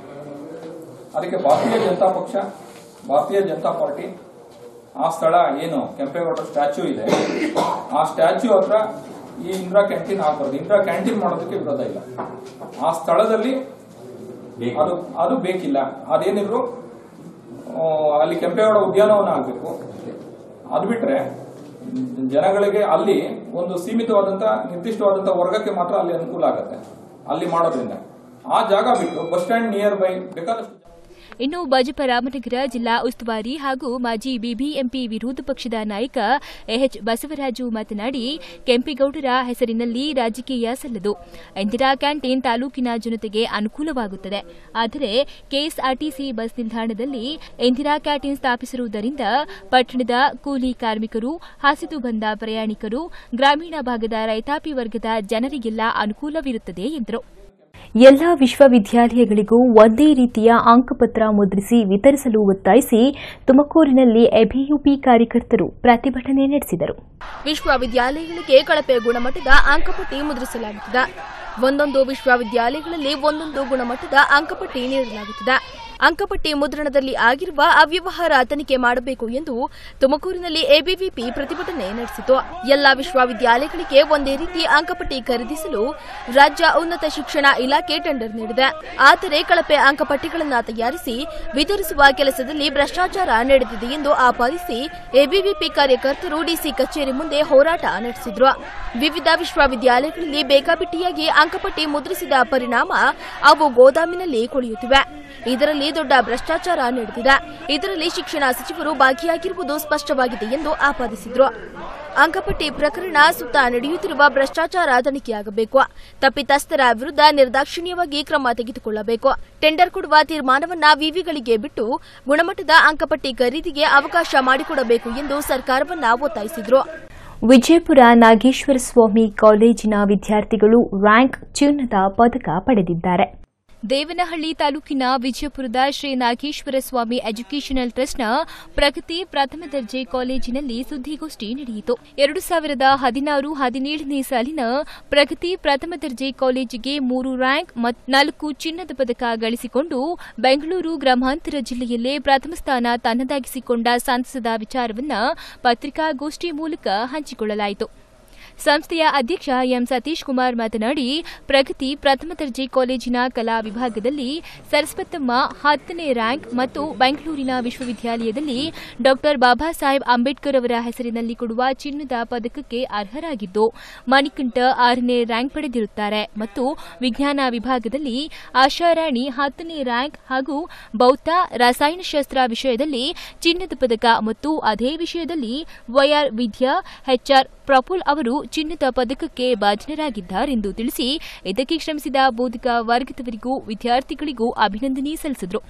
ಅದಕ್ಕೆ ಭಾರತೀಯ ಜನತಾ ಪಕ್ಷ ಭಾರತೀಯ ಜನತಾ ಪಾರ್ಟಿ ಆ ಸ್ಥಳ ಏನು ಕೆಂಪೇಗೌಡ ಸ್ಟ್ಯಾಚ್ಯೂ ಇದೆ ಆ ಸ್ಟ್ಯಾಚ್ಯೂ ಹತ್ರ ಈ ಇಂದಿರಾ ಕ್ಯಾಂಟೀನ್ ಆಗ್ಬಾರ್ದು ಇಂದಿರಾ ಕ್ಯಾಂಟೀನ್ ಮಾಡೋದಕ್ಕೆ ವಿರೋಧ ಇಲ್ಲ ಆ ಸ್ಥಳದಲ್ಲಿ ಅದು ಅದು ಬೇಕಿಲ್ಲ ಅದೇನಿದ್ರು ಆ, ಅಲ್ಲಿ ಕೆಂಪೇಗೌಡ ಉದ್ಯಾನವನ ಆಗಬೇಕು ಅದು ಬಿಟ್ರೆ ಜನಗಳಿಗೆ ಅಲ್ಲಿ ಒಂದು ಸೀಮಿತವಾದಂತ ನಿರ್ದಿಷ್ಟವಾದಂತ ವರ್ಗಕ್ಕೆ ಮಾತ್ರ ಅಲ್ಲಿ ಅನುಕೂಲ ಆಗುತ್ತೆ ಅಲ್ಲಿ ಮಾಡೋದ್ರಿಂದ ಆ ಜಾಗ ಬಿಟ್ಟು ಬಸ್ ಸ್ಟ್ಯಾಂಡ್ ನಿಯರ್ ಬೈ ಬೇಕಾದಷ್ಟು ಇನ್ನು ಭಾಜಪ ರಾಮನಗರ ಜಿಲ್ಲಾ ಉಸ್ತುವಾರಿ ಹಾಗೂ ಮಾಜಿ ಬಿಬಿಎಂಪಿ ವಿರೋಧ ಪಕ್ಷದ ನಾಯಕ ಎಚ್ ಬಸವರಾಜು ಮಾತನಾಡಿ ಕೆಂಪೇಗೌಡರ ಹೆಸರಿನಲ್ಲಿ ರಾಜಕೀಯ ಸಲ್ಲದು ಇಂದಿರಾ ಕ್ಯಾಂಟೀನ್ ತಾಲೂಕಿನ ಜನತೆಗೆ ಅನುಕೂಲವಾಗುತ್ತದೆ ಆದರೆ ಕೆಎಸ್ಆರ್ಟಿಸಿ ಬಸ್ ನಿಲ್ದಾಣದಲ್ಲಿ ಇಂದಿರಾ ಕ್ಯಾಂಟೀನ್ ಸ್ಥಾಪಿಸಿರುವುದರಿಂದ ಪಟ್ಟಣದ ಕೂಲಿ ಕಾರ್ಮಿಕರು ಹಾಸಿದು ಬಂದ ಪ್ರಯಾಣಿಕರು ಗ್ರಾಮೀಣ ಭಾಗದ ರೈತಾಪಿ ವರ್ಗದ ಜನರಿಗೆಲ್ಲ ಅನುಕೂಲವಿರುತ್ತದೆ ಎಂದರು ಎಲ್ಲ ವಿಶ್ವವಿದ್ಯಾಲಯಗಳಿಗೂ ಒಂದೇ ರೀತಿಯ ಅಂಕಪತ್ರ ಮುದ್ರಿಸಿ ವಿತರಿಸಲು ಒತ್ತಾಯಿಸಿ ತುಮಕೂರಿನಲ್ಲಿ ಎಬಿಯುಪಿ ಕಾರ್ಯಕರ್ತರು ಪ್ರತಿಭಟನೆ ನಡೆಸಿದರು ವಿಶ್ವವಿದ್ಯಾಲಯಗಳಿಗೆ ಕಳಪೆ ಗುಣಮಟ್ಟದ ಅಂಕಪಟ್ಟಿ ಮುದ್ರಿಸಲಾಗುತ್ತದೆ ಒಂದೊಂದು ವಿಶ್ವವಿದ್ಯಾಲಯಗಳಲ್ಲಿ ಒಂದೊಂದು ಗುಣಮಟ್ಟದ ಅಂಕಪಟ್ಟಿ ನೀಡಲಾಗುತ್ತದೆ ಅಂಕಪಟ್ಟಿ ಮುದ್ರಣದಲ್ಲಿ ಆಗಿರುವ ಅವ್ಯವಹಾರ ತನಿಖೆ ಮಾಡಬೇಕು ಎಂದು ತುಮಕೂರಿನಲ್ಲಿ ಎಬಿವಿಪಿ ಪ್ರತಿಭಟನೆ ನಡೆಸಿತು ಎಲ್ಲಾ ವಿಶ್ವವಿದ್ಯಾಲಯಗಳಿಗೆ ಒಂದೇ ರೀತಿ ಅಂಕಪಟ್ಟಿ ಖರೀದಿಸಲು ರಾಜ್ಯ ಉನ್ನತ ಶಿಕ್ಷಣ ಇಲಾಖೆ ಟೆಂಡರ್ ನೀಡಿದೆ ಆದರೆ ಕಳಪೆ ಅಂಕಪಟ್ಟಿಗಳನ್ನು ತಯಾರಿಸಿ ವಿತರಿಸುವ ಕೆಲಸದಲ್ಲಿ ಭ್ರಷ್ಟಾಚಾರ ನಡೆದಿದೆ ಎಂದು ಆಪಾದಿಸಿ ಎಬಿವಿಪಿ ಕಾರ್ಯಕರ್ತರು ಡಿಸಿ ಕಚೇರಿ ಮುಂದೆ ಹೋರಾಟ ನಡೆಸಿದ್ರು ವಿವಿಧ ವಿಶ್ವವಿದ್ಯಾಲಯಗಳಲ್ಲಿ ಬೇಕಾಬಿಟ್ಟಿಯಾಗಿ ಅಂಕಪಟ್ಟಿ ಮುದ್ರಿಸಿದ ಪರಿಣಾಮ ಅವು ಗೋದಾಮಿನಲ್ಲಿ ಕೊಳೆಯುತ್ತಿವೆ ಇದರಲ್ಲಿ ದೊಡ್ಡ ಭ್ರಷ್ಟಾಚಾರ ನಡೆದಿದೆ ಇದರಲ್ಲಿ ಶಿಕ್ಷಣ ಸಚಿವರು ಭಾಗಿಯಾಗಿರುವುದು ಸ್ಪಷ್ಟವಾಗಿದೆ ಎಂದು ಆಪಾದಿಸಿದ್ರು ಅಂಕಪಟ್ಟಿ ಪ್ರಕರಣ ಸುತ್ತ ನಡೆಯುತ್ತಿರುವ ಭ್ರಷ್ಟಾಚಾರ ತನಿಖೆಯಾಗಬೇಕು ತಪ್ಪಿತಸ್ಥರ ವಿರುದ್ಧ ನಿರ್ದಾಕ್ಷಿಣ್ಯವಾಗಿ ಕ್ರಮ ತೆಗೆದುಕೊಳ್ಳಬೇಕು ಟೆಂಡರ್ ಕೊಡುವ ತೀರ್ಮಾನವನ್ನ ವಿವಿಗಳಿಗೆ ಬಿಟ್ಟು ಗುಣಮಟ್ಟದ ಅಂಕಪಟ್ಟಿ ಖರೀದಿಗೆ ಅವಕಾಶ ಮಾಡಿಕೊಡಬೇಕು ಎಂದು ಸರ್ಕಾರವನ್ನ ಒತ್ತಾಯಿಸಿದ್ರು ವಿಜಯಪುರ ನಾಗೇಶ್ವರ ಸ್ವಾಮಿ ಕಾಲೇಜಿನ ವಿದ್ಯಾರ್ಥಿಗಳು ರ್ಯಾಂಕ್ ಚಿನ್ನದ ಪದಕ ಪಡೆದಿದ್ದಾರೆ ದೇವನಹಳ್ಳಿ ತಾಲೂಕಿನ ವಿಜಯಪುರದ ಶ್ರೀ ನಾಗೇಶ್ವರ ಸ್ವಾಮಿ ಎಜುಕೇಷನಲ್ ಟ್ರಸ್ಟ್ನ ಪ್ರಗತಿ ಪ್ರಥಮ ದರ್ಜೆ ಕಾಲೇಜಿನಲ್ಲಿ ಸುದ್ದಿಗೋಷ್ಠಿ ನಡೆಯಿತು ಎರಡು ಸಾವಿರದ ಹದಿನಾರು ಹದಿನೇಳನೇ ಸಾಲಿನ ಪ್ರಗತಿ ಪ್ರಥಮ ದರ್ಜೆ ಕಾಲೇಜಿಗೆ ಮೂರು ರ್ಯಾಂಕ್ ಮತ್ತು ನಾಲ್ಕು ಚಿನ್ನದ ಪದಕ ಗಳಿಸಿಕೊಂಡು ಬೆಂಗಳೂರು ಗ್ರಾಮಾಂತರ ಜಿಲ್ಲೆಯಲ್ಲೇ ಪ್ರಥಮ ಸ್ಥಾನ ತನ್ನದಾಗಿಸಿಕೊಂಡ ಸಂತಸದ ವಿಚಾರವನ್ನು ಪತ್ರಿಕಾಗೋಷ್ಠಿ ಮೂಲಕ ಹಂಚಿಕೊಳ್ಳಲಾಯಿತು ಸಂಸ್ಥೆಯ ಅಧ್ಯಕ್ಷ ಎಂ ಸತೀಶ್ ಕುಮಾರ್ ಮಾತನಾಡಿ ಪ್ರಗತಿ ಪ್ರಥಮ ದರ್ಜೆ ಕಾಲೇಜಿನ ಕಲಾ ವಿಭಾಗದಲ್ಲಿ ಸರಸ್ವತಮ್ಮ ಹತ್ತನೇ ರ್ಯಾಂಕ್ ಮತ್ತು ಬೆಂಗಳೂರಿನ ವಿಶ್ವವಿದ್ಯಾಲಯದಲ್ಲಿ ಡಾ ಬಾಬಾ ಸಾಹೇಬ್ ಅಂಬೇಡ್ಕರ್ ಅವರ ಹೆಸರಿನಲ್ಲಿ ಕೊಡುವ ಚಿನ್ನದ ಪದಕಕ್ಕೆ ಅರ್ಹರಾಗಿದ್ದು ಮಣಿಕಂಠ ಆರನೇ ರ್ಯಾಂಕ್ ಪಡೆದಿರುತ್ತಾರೆ ಮತ್ತು ವಿಜ್ಞಾನ ವಿಭಾಗದಲ್ಲಿ ಆಶಾರಾಣಿ ಹತ್ತನೇ ರ್ಯಾಂಕ್ ಹಾಗೂ ಬೌದ್ಧ ರಸಾಯನಶಾಸ್ತ್ರ ವಿಷಯದಲ್ಲಿ ಚಿನ್ನದ ಪದಕ ಮತ್ತು ಅದೇ ವಿಷಯದಲ್ಲಿ ವೈಆರ್ ವಿದ್ಯಾ ಎಚ್ಆರ್ ಪ್ರಫುಲ್ ಅವರು ಚಿನ್ನದ ಪದಕಕ್ಕೆ ಭಾಜನರಾಗಿದ್ದಾರೆಂದು ತಿಳಿಸಿ ಇದಕ್ಕೆ ಶ್ರಮಿಸಿದ ಬೋಧಕ ವರ್ಗದವರಿಗೂ ವಿದ್ಯಾರ್ಥಿಗಳಿಗೂ ಅಭಿನಂದನೆ ಸಲ್ಲಿಸಿದರು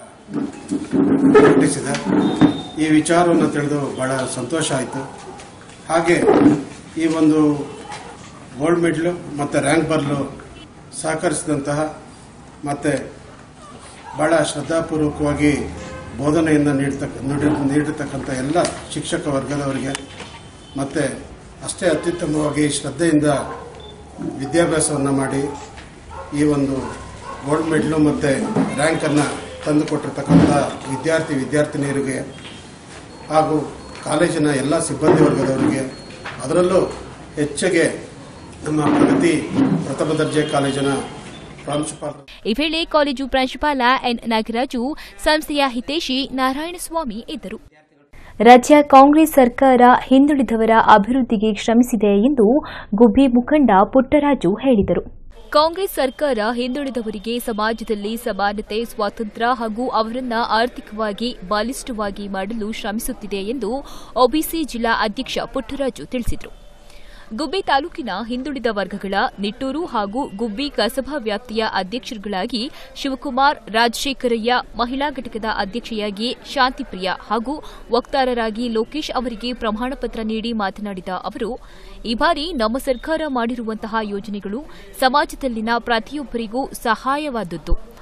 ಹುಟ್ಟಿಸಿದೆ ಈ ವಿಚಾರವನ್ನು ತಿಳಿದು ಬಹಳ ಸಂತೋಷ ಆಯಿತು ಹಾಗೆ ಈ ಒಂದು ಗೋಲ್ಡ್ ಮೆಡಲು ಮತ್ತು ರ್ಯಾಂಕ್ ಬರಲು ಸಹಕರಿಸಿದಂತಹ ಮತ್ತು ಬಹಳ ಶ್ರದ್ಧಾಪೂರ್ವಕವಾಗಿ ಬೋಧನೆಯನ್ನು ನೀಡ್ತಕ್ಕ ನೀಡಿ- ನೀಡಿರ್ತಕ್ಕಂಥ ಎಲ್ಲ ಶಿಕ್ಷಕ ವರ್ಗದವರಿಗೆ ಮತ್ತು ಅಷ್ಟೇ ಅತ್ಯುತ್ತಮವಾಗಿ ಶ್ರದ್ಧೆಯಿಂದ ವಿದ್ಯಾಭ್ಯಾಸವನ್ನು ಮಾಡಿ ಈ ಒಂದು ಗೋಲ್ಡ್ ಮೆಡಲು ಮತ್ತು ರ್ಯಾಂಕನ್ನು ತಂದುಕೊಟ್ಟಿರ್ತಕ್ಕಂಥ ವಿದ್ಯಾರ್ಥಿ ವಿದ್ಯಾರ್ಥಿನಿಯರಿಗೆ ಹಾಗೂ ಕಾಲೇಜಿನ ಎಲ್ಲ ಸಿಬ್ಬಂದಿ ವರ್ಗದವರಿಗೆ ಅದರಲ್ಲೂ ಹೆಚ್ಚಿಗೆ ನಮ್ಮ ಪ್ರಗತಿ ಪ್ರಥಮ ದರ್ಜೆ ಕಾಲೇಜಿನ ಪ್ರಾಂಶುಪಾಲರು ಈ ವೇಳೆ ಕಾಲೇಜು ಪ್ರಾಂಶುಪಾಲ ಎನ್ ನಾಗರಾಜು ಸಂಸ್ಥೆಯ ಹಿತೇಶಿ ನಾರಾಯಣಸ್ವಾಮಿ ಇದ್ದರು ರಾಜ್ಯ ಕಾಂಗ್ರೆಸ್ ಸರ್ಕಾರ ಹಿಂದುಳಿದವರ ಅಭಿವೃದ್ಧಿಗೆ ಶ್ರಮಿಸಿದೆ ಎಂದು ಗುಬ್ಬಿ ಮುಖಂಡ ಪುಟ್ಟರಾಜು ಹೇಳಿದರು ಕಾಂಗ್ರೆಸ್ ಸರ್ಕಾರ ಹಿಂದುಳಿದವರಿಗೆ ಸಮಾಜದಲ್ಲಿ ಸಮಾನತೆ ಸ್ವಾತಂತ್ರ್ಯ ಹಾಗೂ ಅವರನ್ನ ಆರ್ಥಿಕವಾಗಿ ಬಲಿಷ್ಠವಾಗಿ ಮಾಡಲು ಶ್ರಮಿಸುತ್ತಿದೆ ಎಂದು ಒಬಿಸಿ ಜಿಲ್ಲಾ ಅಧ್ಯಕ್ಷ ಪುಟ್ಟರಾಜು ತಿಳಿಸಿದರು ಗುಬ್ಬಿ ತಾಲೂಕಿನ ಹಿಂದುಳಿದ ವರ್ಗಗಳ ನಿಟ್ಟೂರು ಹಾಗೂ ಗುಬ್ಬಿ ಕಸಬಾ ವ್ಯಾಪ್ತಿಯ ಅಧ್ಯಕ್ಷರುಗಳಾಗಿ ಶಿವಕುಮಾರ್ ರಾಜಶೇಖರಯ್ಯ ಮಹಿಳಾ ಘಟಕದ ಅಧ್ಯಕ್ಷೆಯಾಗಿ ಶಾಂತಿಪ್ರಿಯ ಹಾಗೂ ವಕ್ತಾರರಾಗಿ ಲೋಕೇಶ್ ಅವರಿಗೆ ಪ್ರಮಾಣ ಪತ್ರ ನೀಡಿ ಮಾತನಾಡಿದ ಅವರು ಈ ಬಾರಿ ನಮ್ಮ ಸರ್ಕಾರ ಮಾಡಿರುವಂತಹ ಯೋಜನೆಗಳು ಸಮಾಜದಲ್ಲಿನ ಪ್ರತಿಯೊಬ್ಬರಿಗೂ ಸಹಾಯವಾದದ್ದು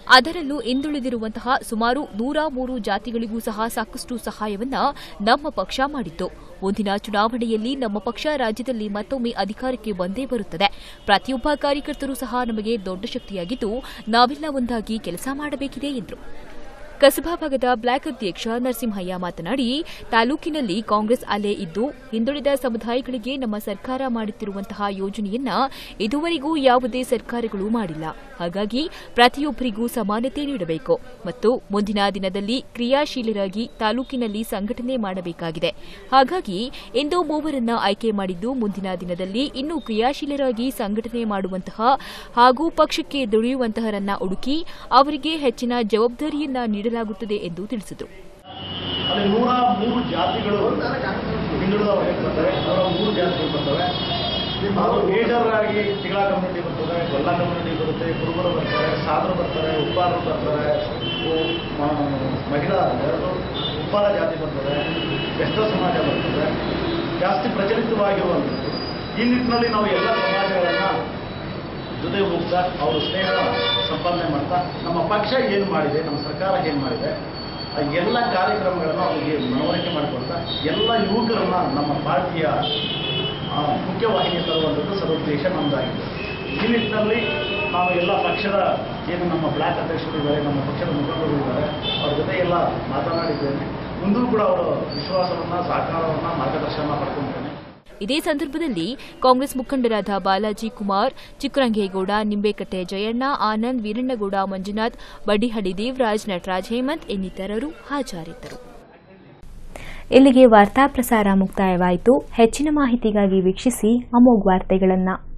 ಅದರಲ್ಲೂ ಹಿಂದುಳಿದಿರುವಂತಹ ಸುಮಾರು ನೂರ ಮೂರು ಜಾತಿಗಳಿಗೂ ಸಹ ಸಾಕಷ್ಟು ಸಹಾಯವನ್ನ ನಮ್ಮ ಪಕ್ಷ ಮಾಡಿತ್ತು ಮುಂದಿನ ಚುನಾವಣೆಯಲ್ಲಿ ನಮ್ಮ ಪಕ್ಷ ರಾಜ್ಯದಲ್ಲಿ ಮತ್ತೊಮ್ಮೆ ಅಧಿಕಾರಕ್ಕೆ ಬಂದೇ ಬರುತ್ತದೆ ಪ್ರತಿಯೊಬ್ಬ ಕಾರ್ಯಕರ್ತರು ಸಹ ನಮಗೆ ದೊಡ್ಡ ಶಕ್ತಿಯಾಗಿದ್ದು ನಾವೆಲ್ಲ ಒಂದಾಗಿ ಕೆಲಸ ಮಾಡಬೇಕಿದೆ ಎಂದರು ಕಸಬಾ ಭಾಗದ ಬ್ಲಾಕ್ ಅಧ್ಯಕ್ಷ ನರಸಿಂಹಯ್ಯ ಮಾತನಾಡಿ ತಾಲೂಕಿನಲ್ಲಿ ಕಾಂಗ್ರೆಸ್ ಅಲೆ ಇದ್ದು ಹಿಂದುಳಿದ ಸಮುದಾಯಗಳಿಗೆ ನಮ್ಮ ಸರ್ಕಾರ ಮಾಡುತ್ತಿರುವಂತಹ ಯೋಜನೆಯನ್ನ ಇದುವರೆಗೂ ಯಾವುದೇ ಸರ್ಕಾರಗಳು ಮಾಡಿಲ್ಲ ಹಾಗಾಗಿ ಪ್ರತಿಯೊಬ್ಬರಿಗೂ ಸಮಾನತೆ ನೀಡಬೇಕು ಮತ್ತು ಮುಂದಿನ ದಿನದಲ್ಲಿ ಕ್ರಿಯಾಶೀಲರಾಗಿ ತಾಲೂಕಿನಲ್ಲಿ ಸಂಘಟನೆ ಮಾಡಬೇಕಾಗಿದೆ ಹಾಗಾಗಿ ಇಂದು ಮೂವರನ್ನ ಆಯ್ಕೆ ಮಾಡಿದ್ದು ಮುಂದಿನ ದಿನದಲ್ಲಿ ಇನ್ನೂ ಕ್ರಿಯಾಶೀಲರಾಗಿ ಸಂಘಟನೆ ಮಾಡುವಂತಹ ಹಾಗೂ ಪಕ್ಷಕ್ಕೆ ದುಡಿಯುವಂತಹರನ್ನ ಹುಡುಕಿ ಅವರಿಗೆ ಹೆಚ್ಚಿನ ಜವಾಬ್ದಾರಿಯನ್ನ ನೀಡಲಾಗುತ್ತದೆ ಎಂದು ತಿಳಿಸಿದರು ಅಲ್ಲಿ ನೂರ ಮೂರು ಜಾತಿಗಳು ಹಿಂದುಳಿದ ವರ್ಗಕ್ಕೆ ಬರ್ತವೆ ನೂರ ಮೂರು ಜಾತಿಗಳು ಬರ್ತವೆ ಅದು ಮೇಜರ್ ಆಗಿ ತಿಗಳ ಕಮ್ಯುನಿಟಿ ಬರ್ತದೆ ಗೊಲ್ಲ ಕಮ್ಯುನಿಟಿ ಬರುತ್ತೆ ಕುರುಬರು ಬರ್ತಾರೆ ಸಾಧರು ಬರ್ತಾರೆ ಉಪ್ಪಾರರು ಬರ್ತಾರೆ ಉ- ಮ- ಮಹಿಳಾ ಎರಡು ಉಪ್ಪಾರ ಜಾತಿ ಬರ್ತದೆ ಎಷ್ಟೋ ಸಮಾಜ ಬರ್ತದೆ ಜಾಸ್ತಿ ಪ್ರಚಲಿತವಾಗಿರುವಂಥದ್ದು ಈ ನಿಟ್ಟಿನಲ್ಲಿ ನಾವು ಎಲ್ಲ ಸಮಾಜಗಳನ್ನು ಜೊತೆ ಹೋಗ್ತಾ ಅವರು ಸ್ನೇಹ ಸಂಪಾದನೆ ಮಾಡ್ತಾ ನಮ್ಮ ಪಕ್ಷ ಏನು ಮಾಡಿದೆ ನಮ್ಮ ಸರ್ಕಾರ ಏನು ಮಾಡಿದೆ ಆ ಎಲ್ಲ ಕಾರ್ಯಕ್ರಮಗಳನ್ನು ಅವರಿಗೆ ಮನವರಿಕೆ ಮಾಡಿಕೊಡ್ತಾ ಎಲ್ಲ ಯುವಕರನ್ನ ನಮ್ಮ ಪಾರ್ಟಿಯ ಆ, ಮುಖ್ಯವಾಹಿನಿ ತರುವಂಥದ್ದು ಸದುದ್ದೇಶ ನಮ್ಮದಾಗಿದೆ ಈ ನಿಟ್ಟಿನಲ್ಲಿ ನಾನು ಎಲ್ಲ ಪಕ್ಷದ ಏನು ನಮ್ಮ ಬ್ಲಾಕ್ ಅಧ್ಯಕ್ಷರು ಇದ್ದಾರೆ ನಮ್ಮ ಪಕ್ಷದ ಮುಖಂಡರು ಇದ್ದಾರೆ ಅವ್ರ ಜೊತೆ ಎಲ್ಲ ಮಾತನಾಡಿದ್ದೇನೆ ಮುಂದೂ ಕೂಡ ಅವರ ವಿಶ್ವಾಸವನ್ನ ಸಹಕಾರವನ್ನ ಮಾರ್ಗದರ್ಶನ ಪಡ್ಕೊಳ್ತೇನೆ ಇದೇ ಸಂದರ್ಭದಲ್ಲಿ ಕಾಂಗ್ರೆಸ್ ಮುಖಂಡರಾದ ಬಾಲಾಜಿ ಕುಮಾರ್ ಚಿಕ್ಕರಂಗೇಗೌಡ ನಿಂಬೇಕಟ್ಟೆ ಜಯಣ್ಣ ಆನಂದ್ ವೀರಣ್ಣಗೌಡ ಮಂಜುನಾಥ್ ಬಡ್ಡಿಹಳ್ಳಿ ದೇವರಾಜ್ ನಟರಾಜ್ ಹೇಮಂತ್ ಇನ್ನಿತರರು ಹಾಜರಿದ್ದರು ಇಲ್ಲಿಗೆ ವಾರ್ತಾ ಪ್ರಸಾರ ಮುಕ್ತಾಯವಾಯಿತು ಹೆಚ್ಚಿನ ಮಾಹಿತಿಗಾಗಿ ವೀಕ್ಷಿಸಿ ಅಮೋಘ್ ವಾರ್ತೆಗಳನ್ನು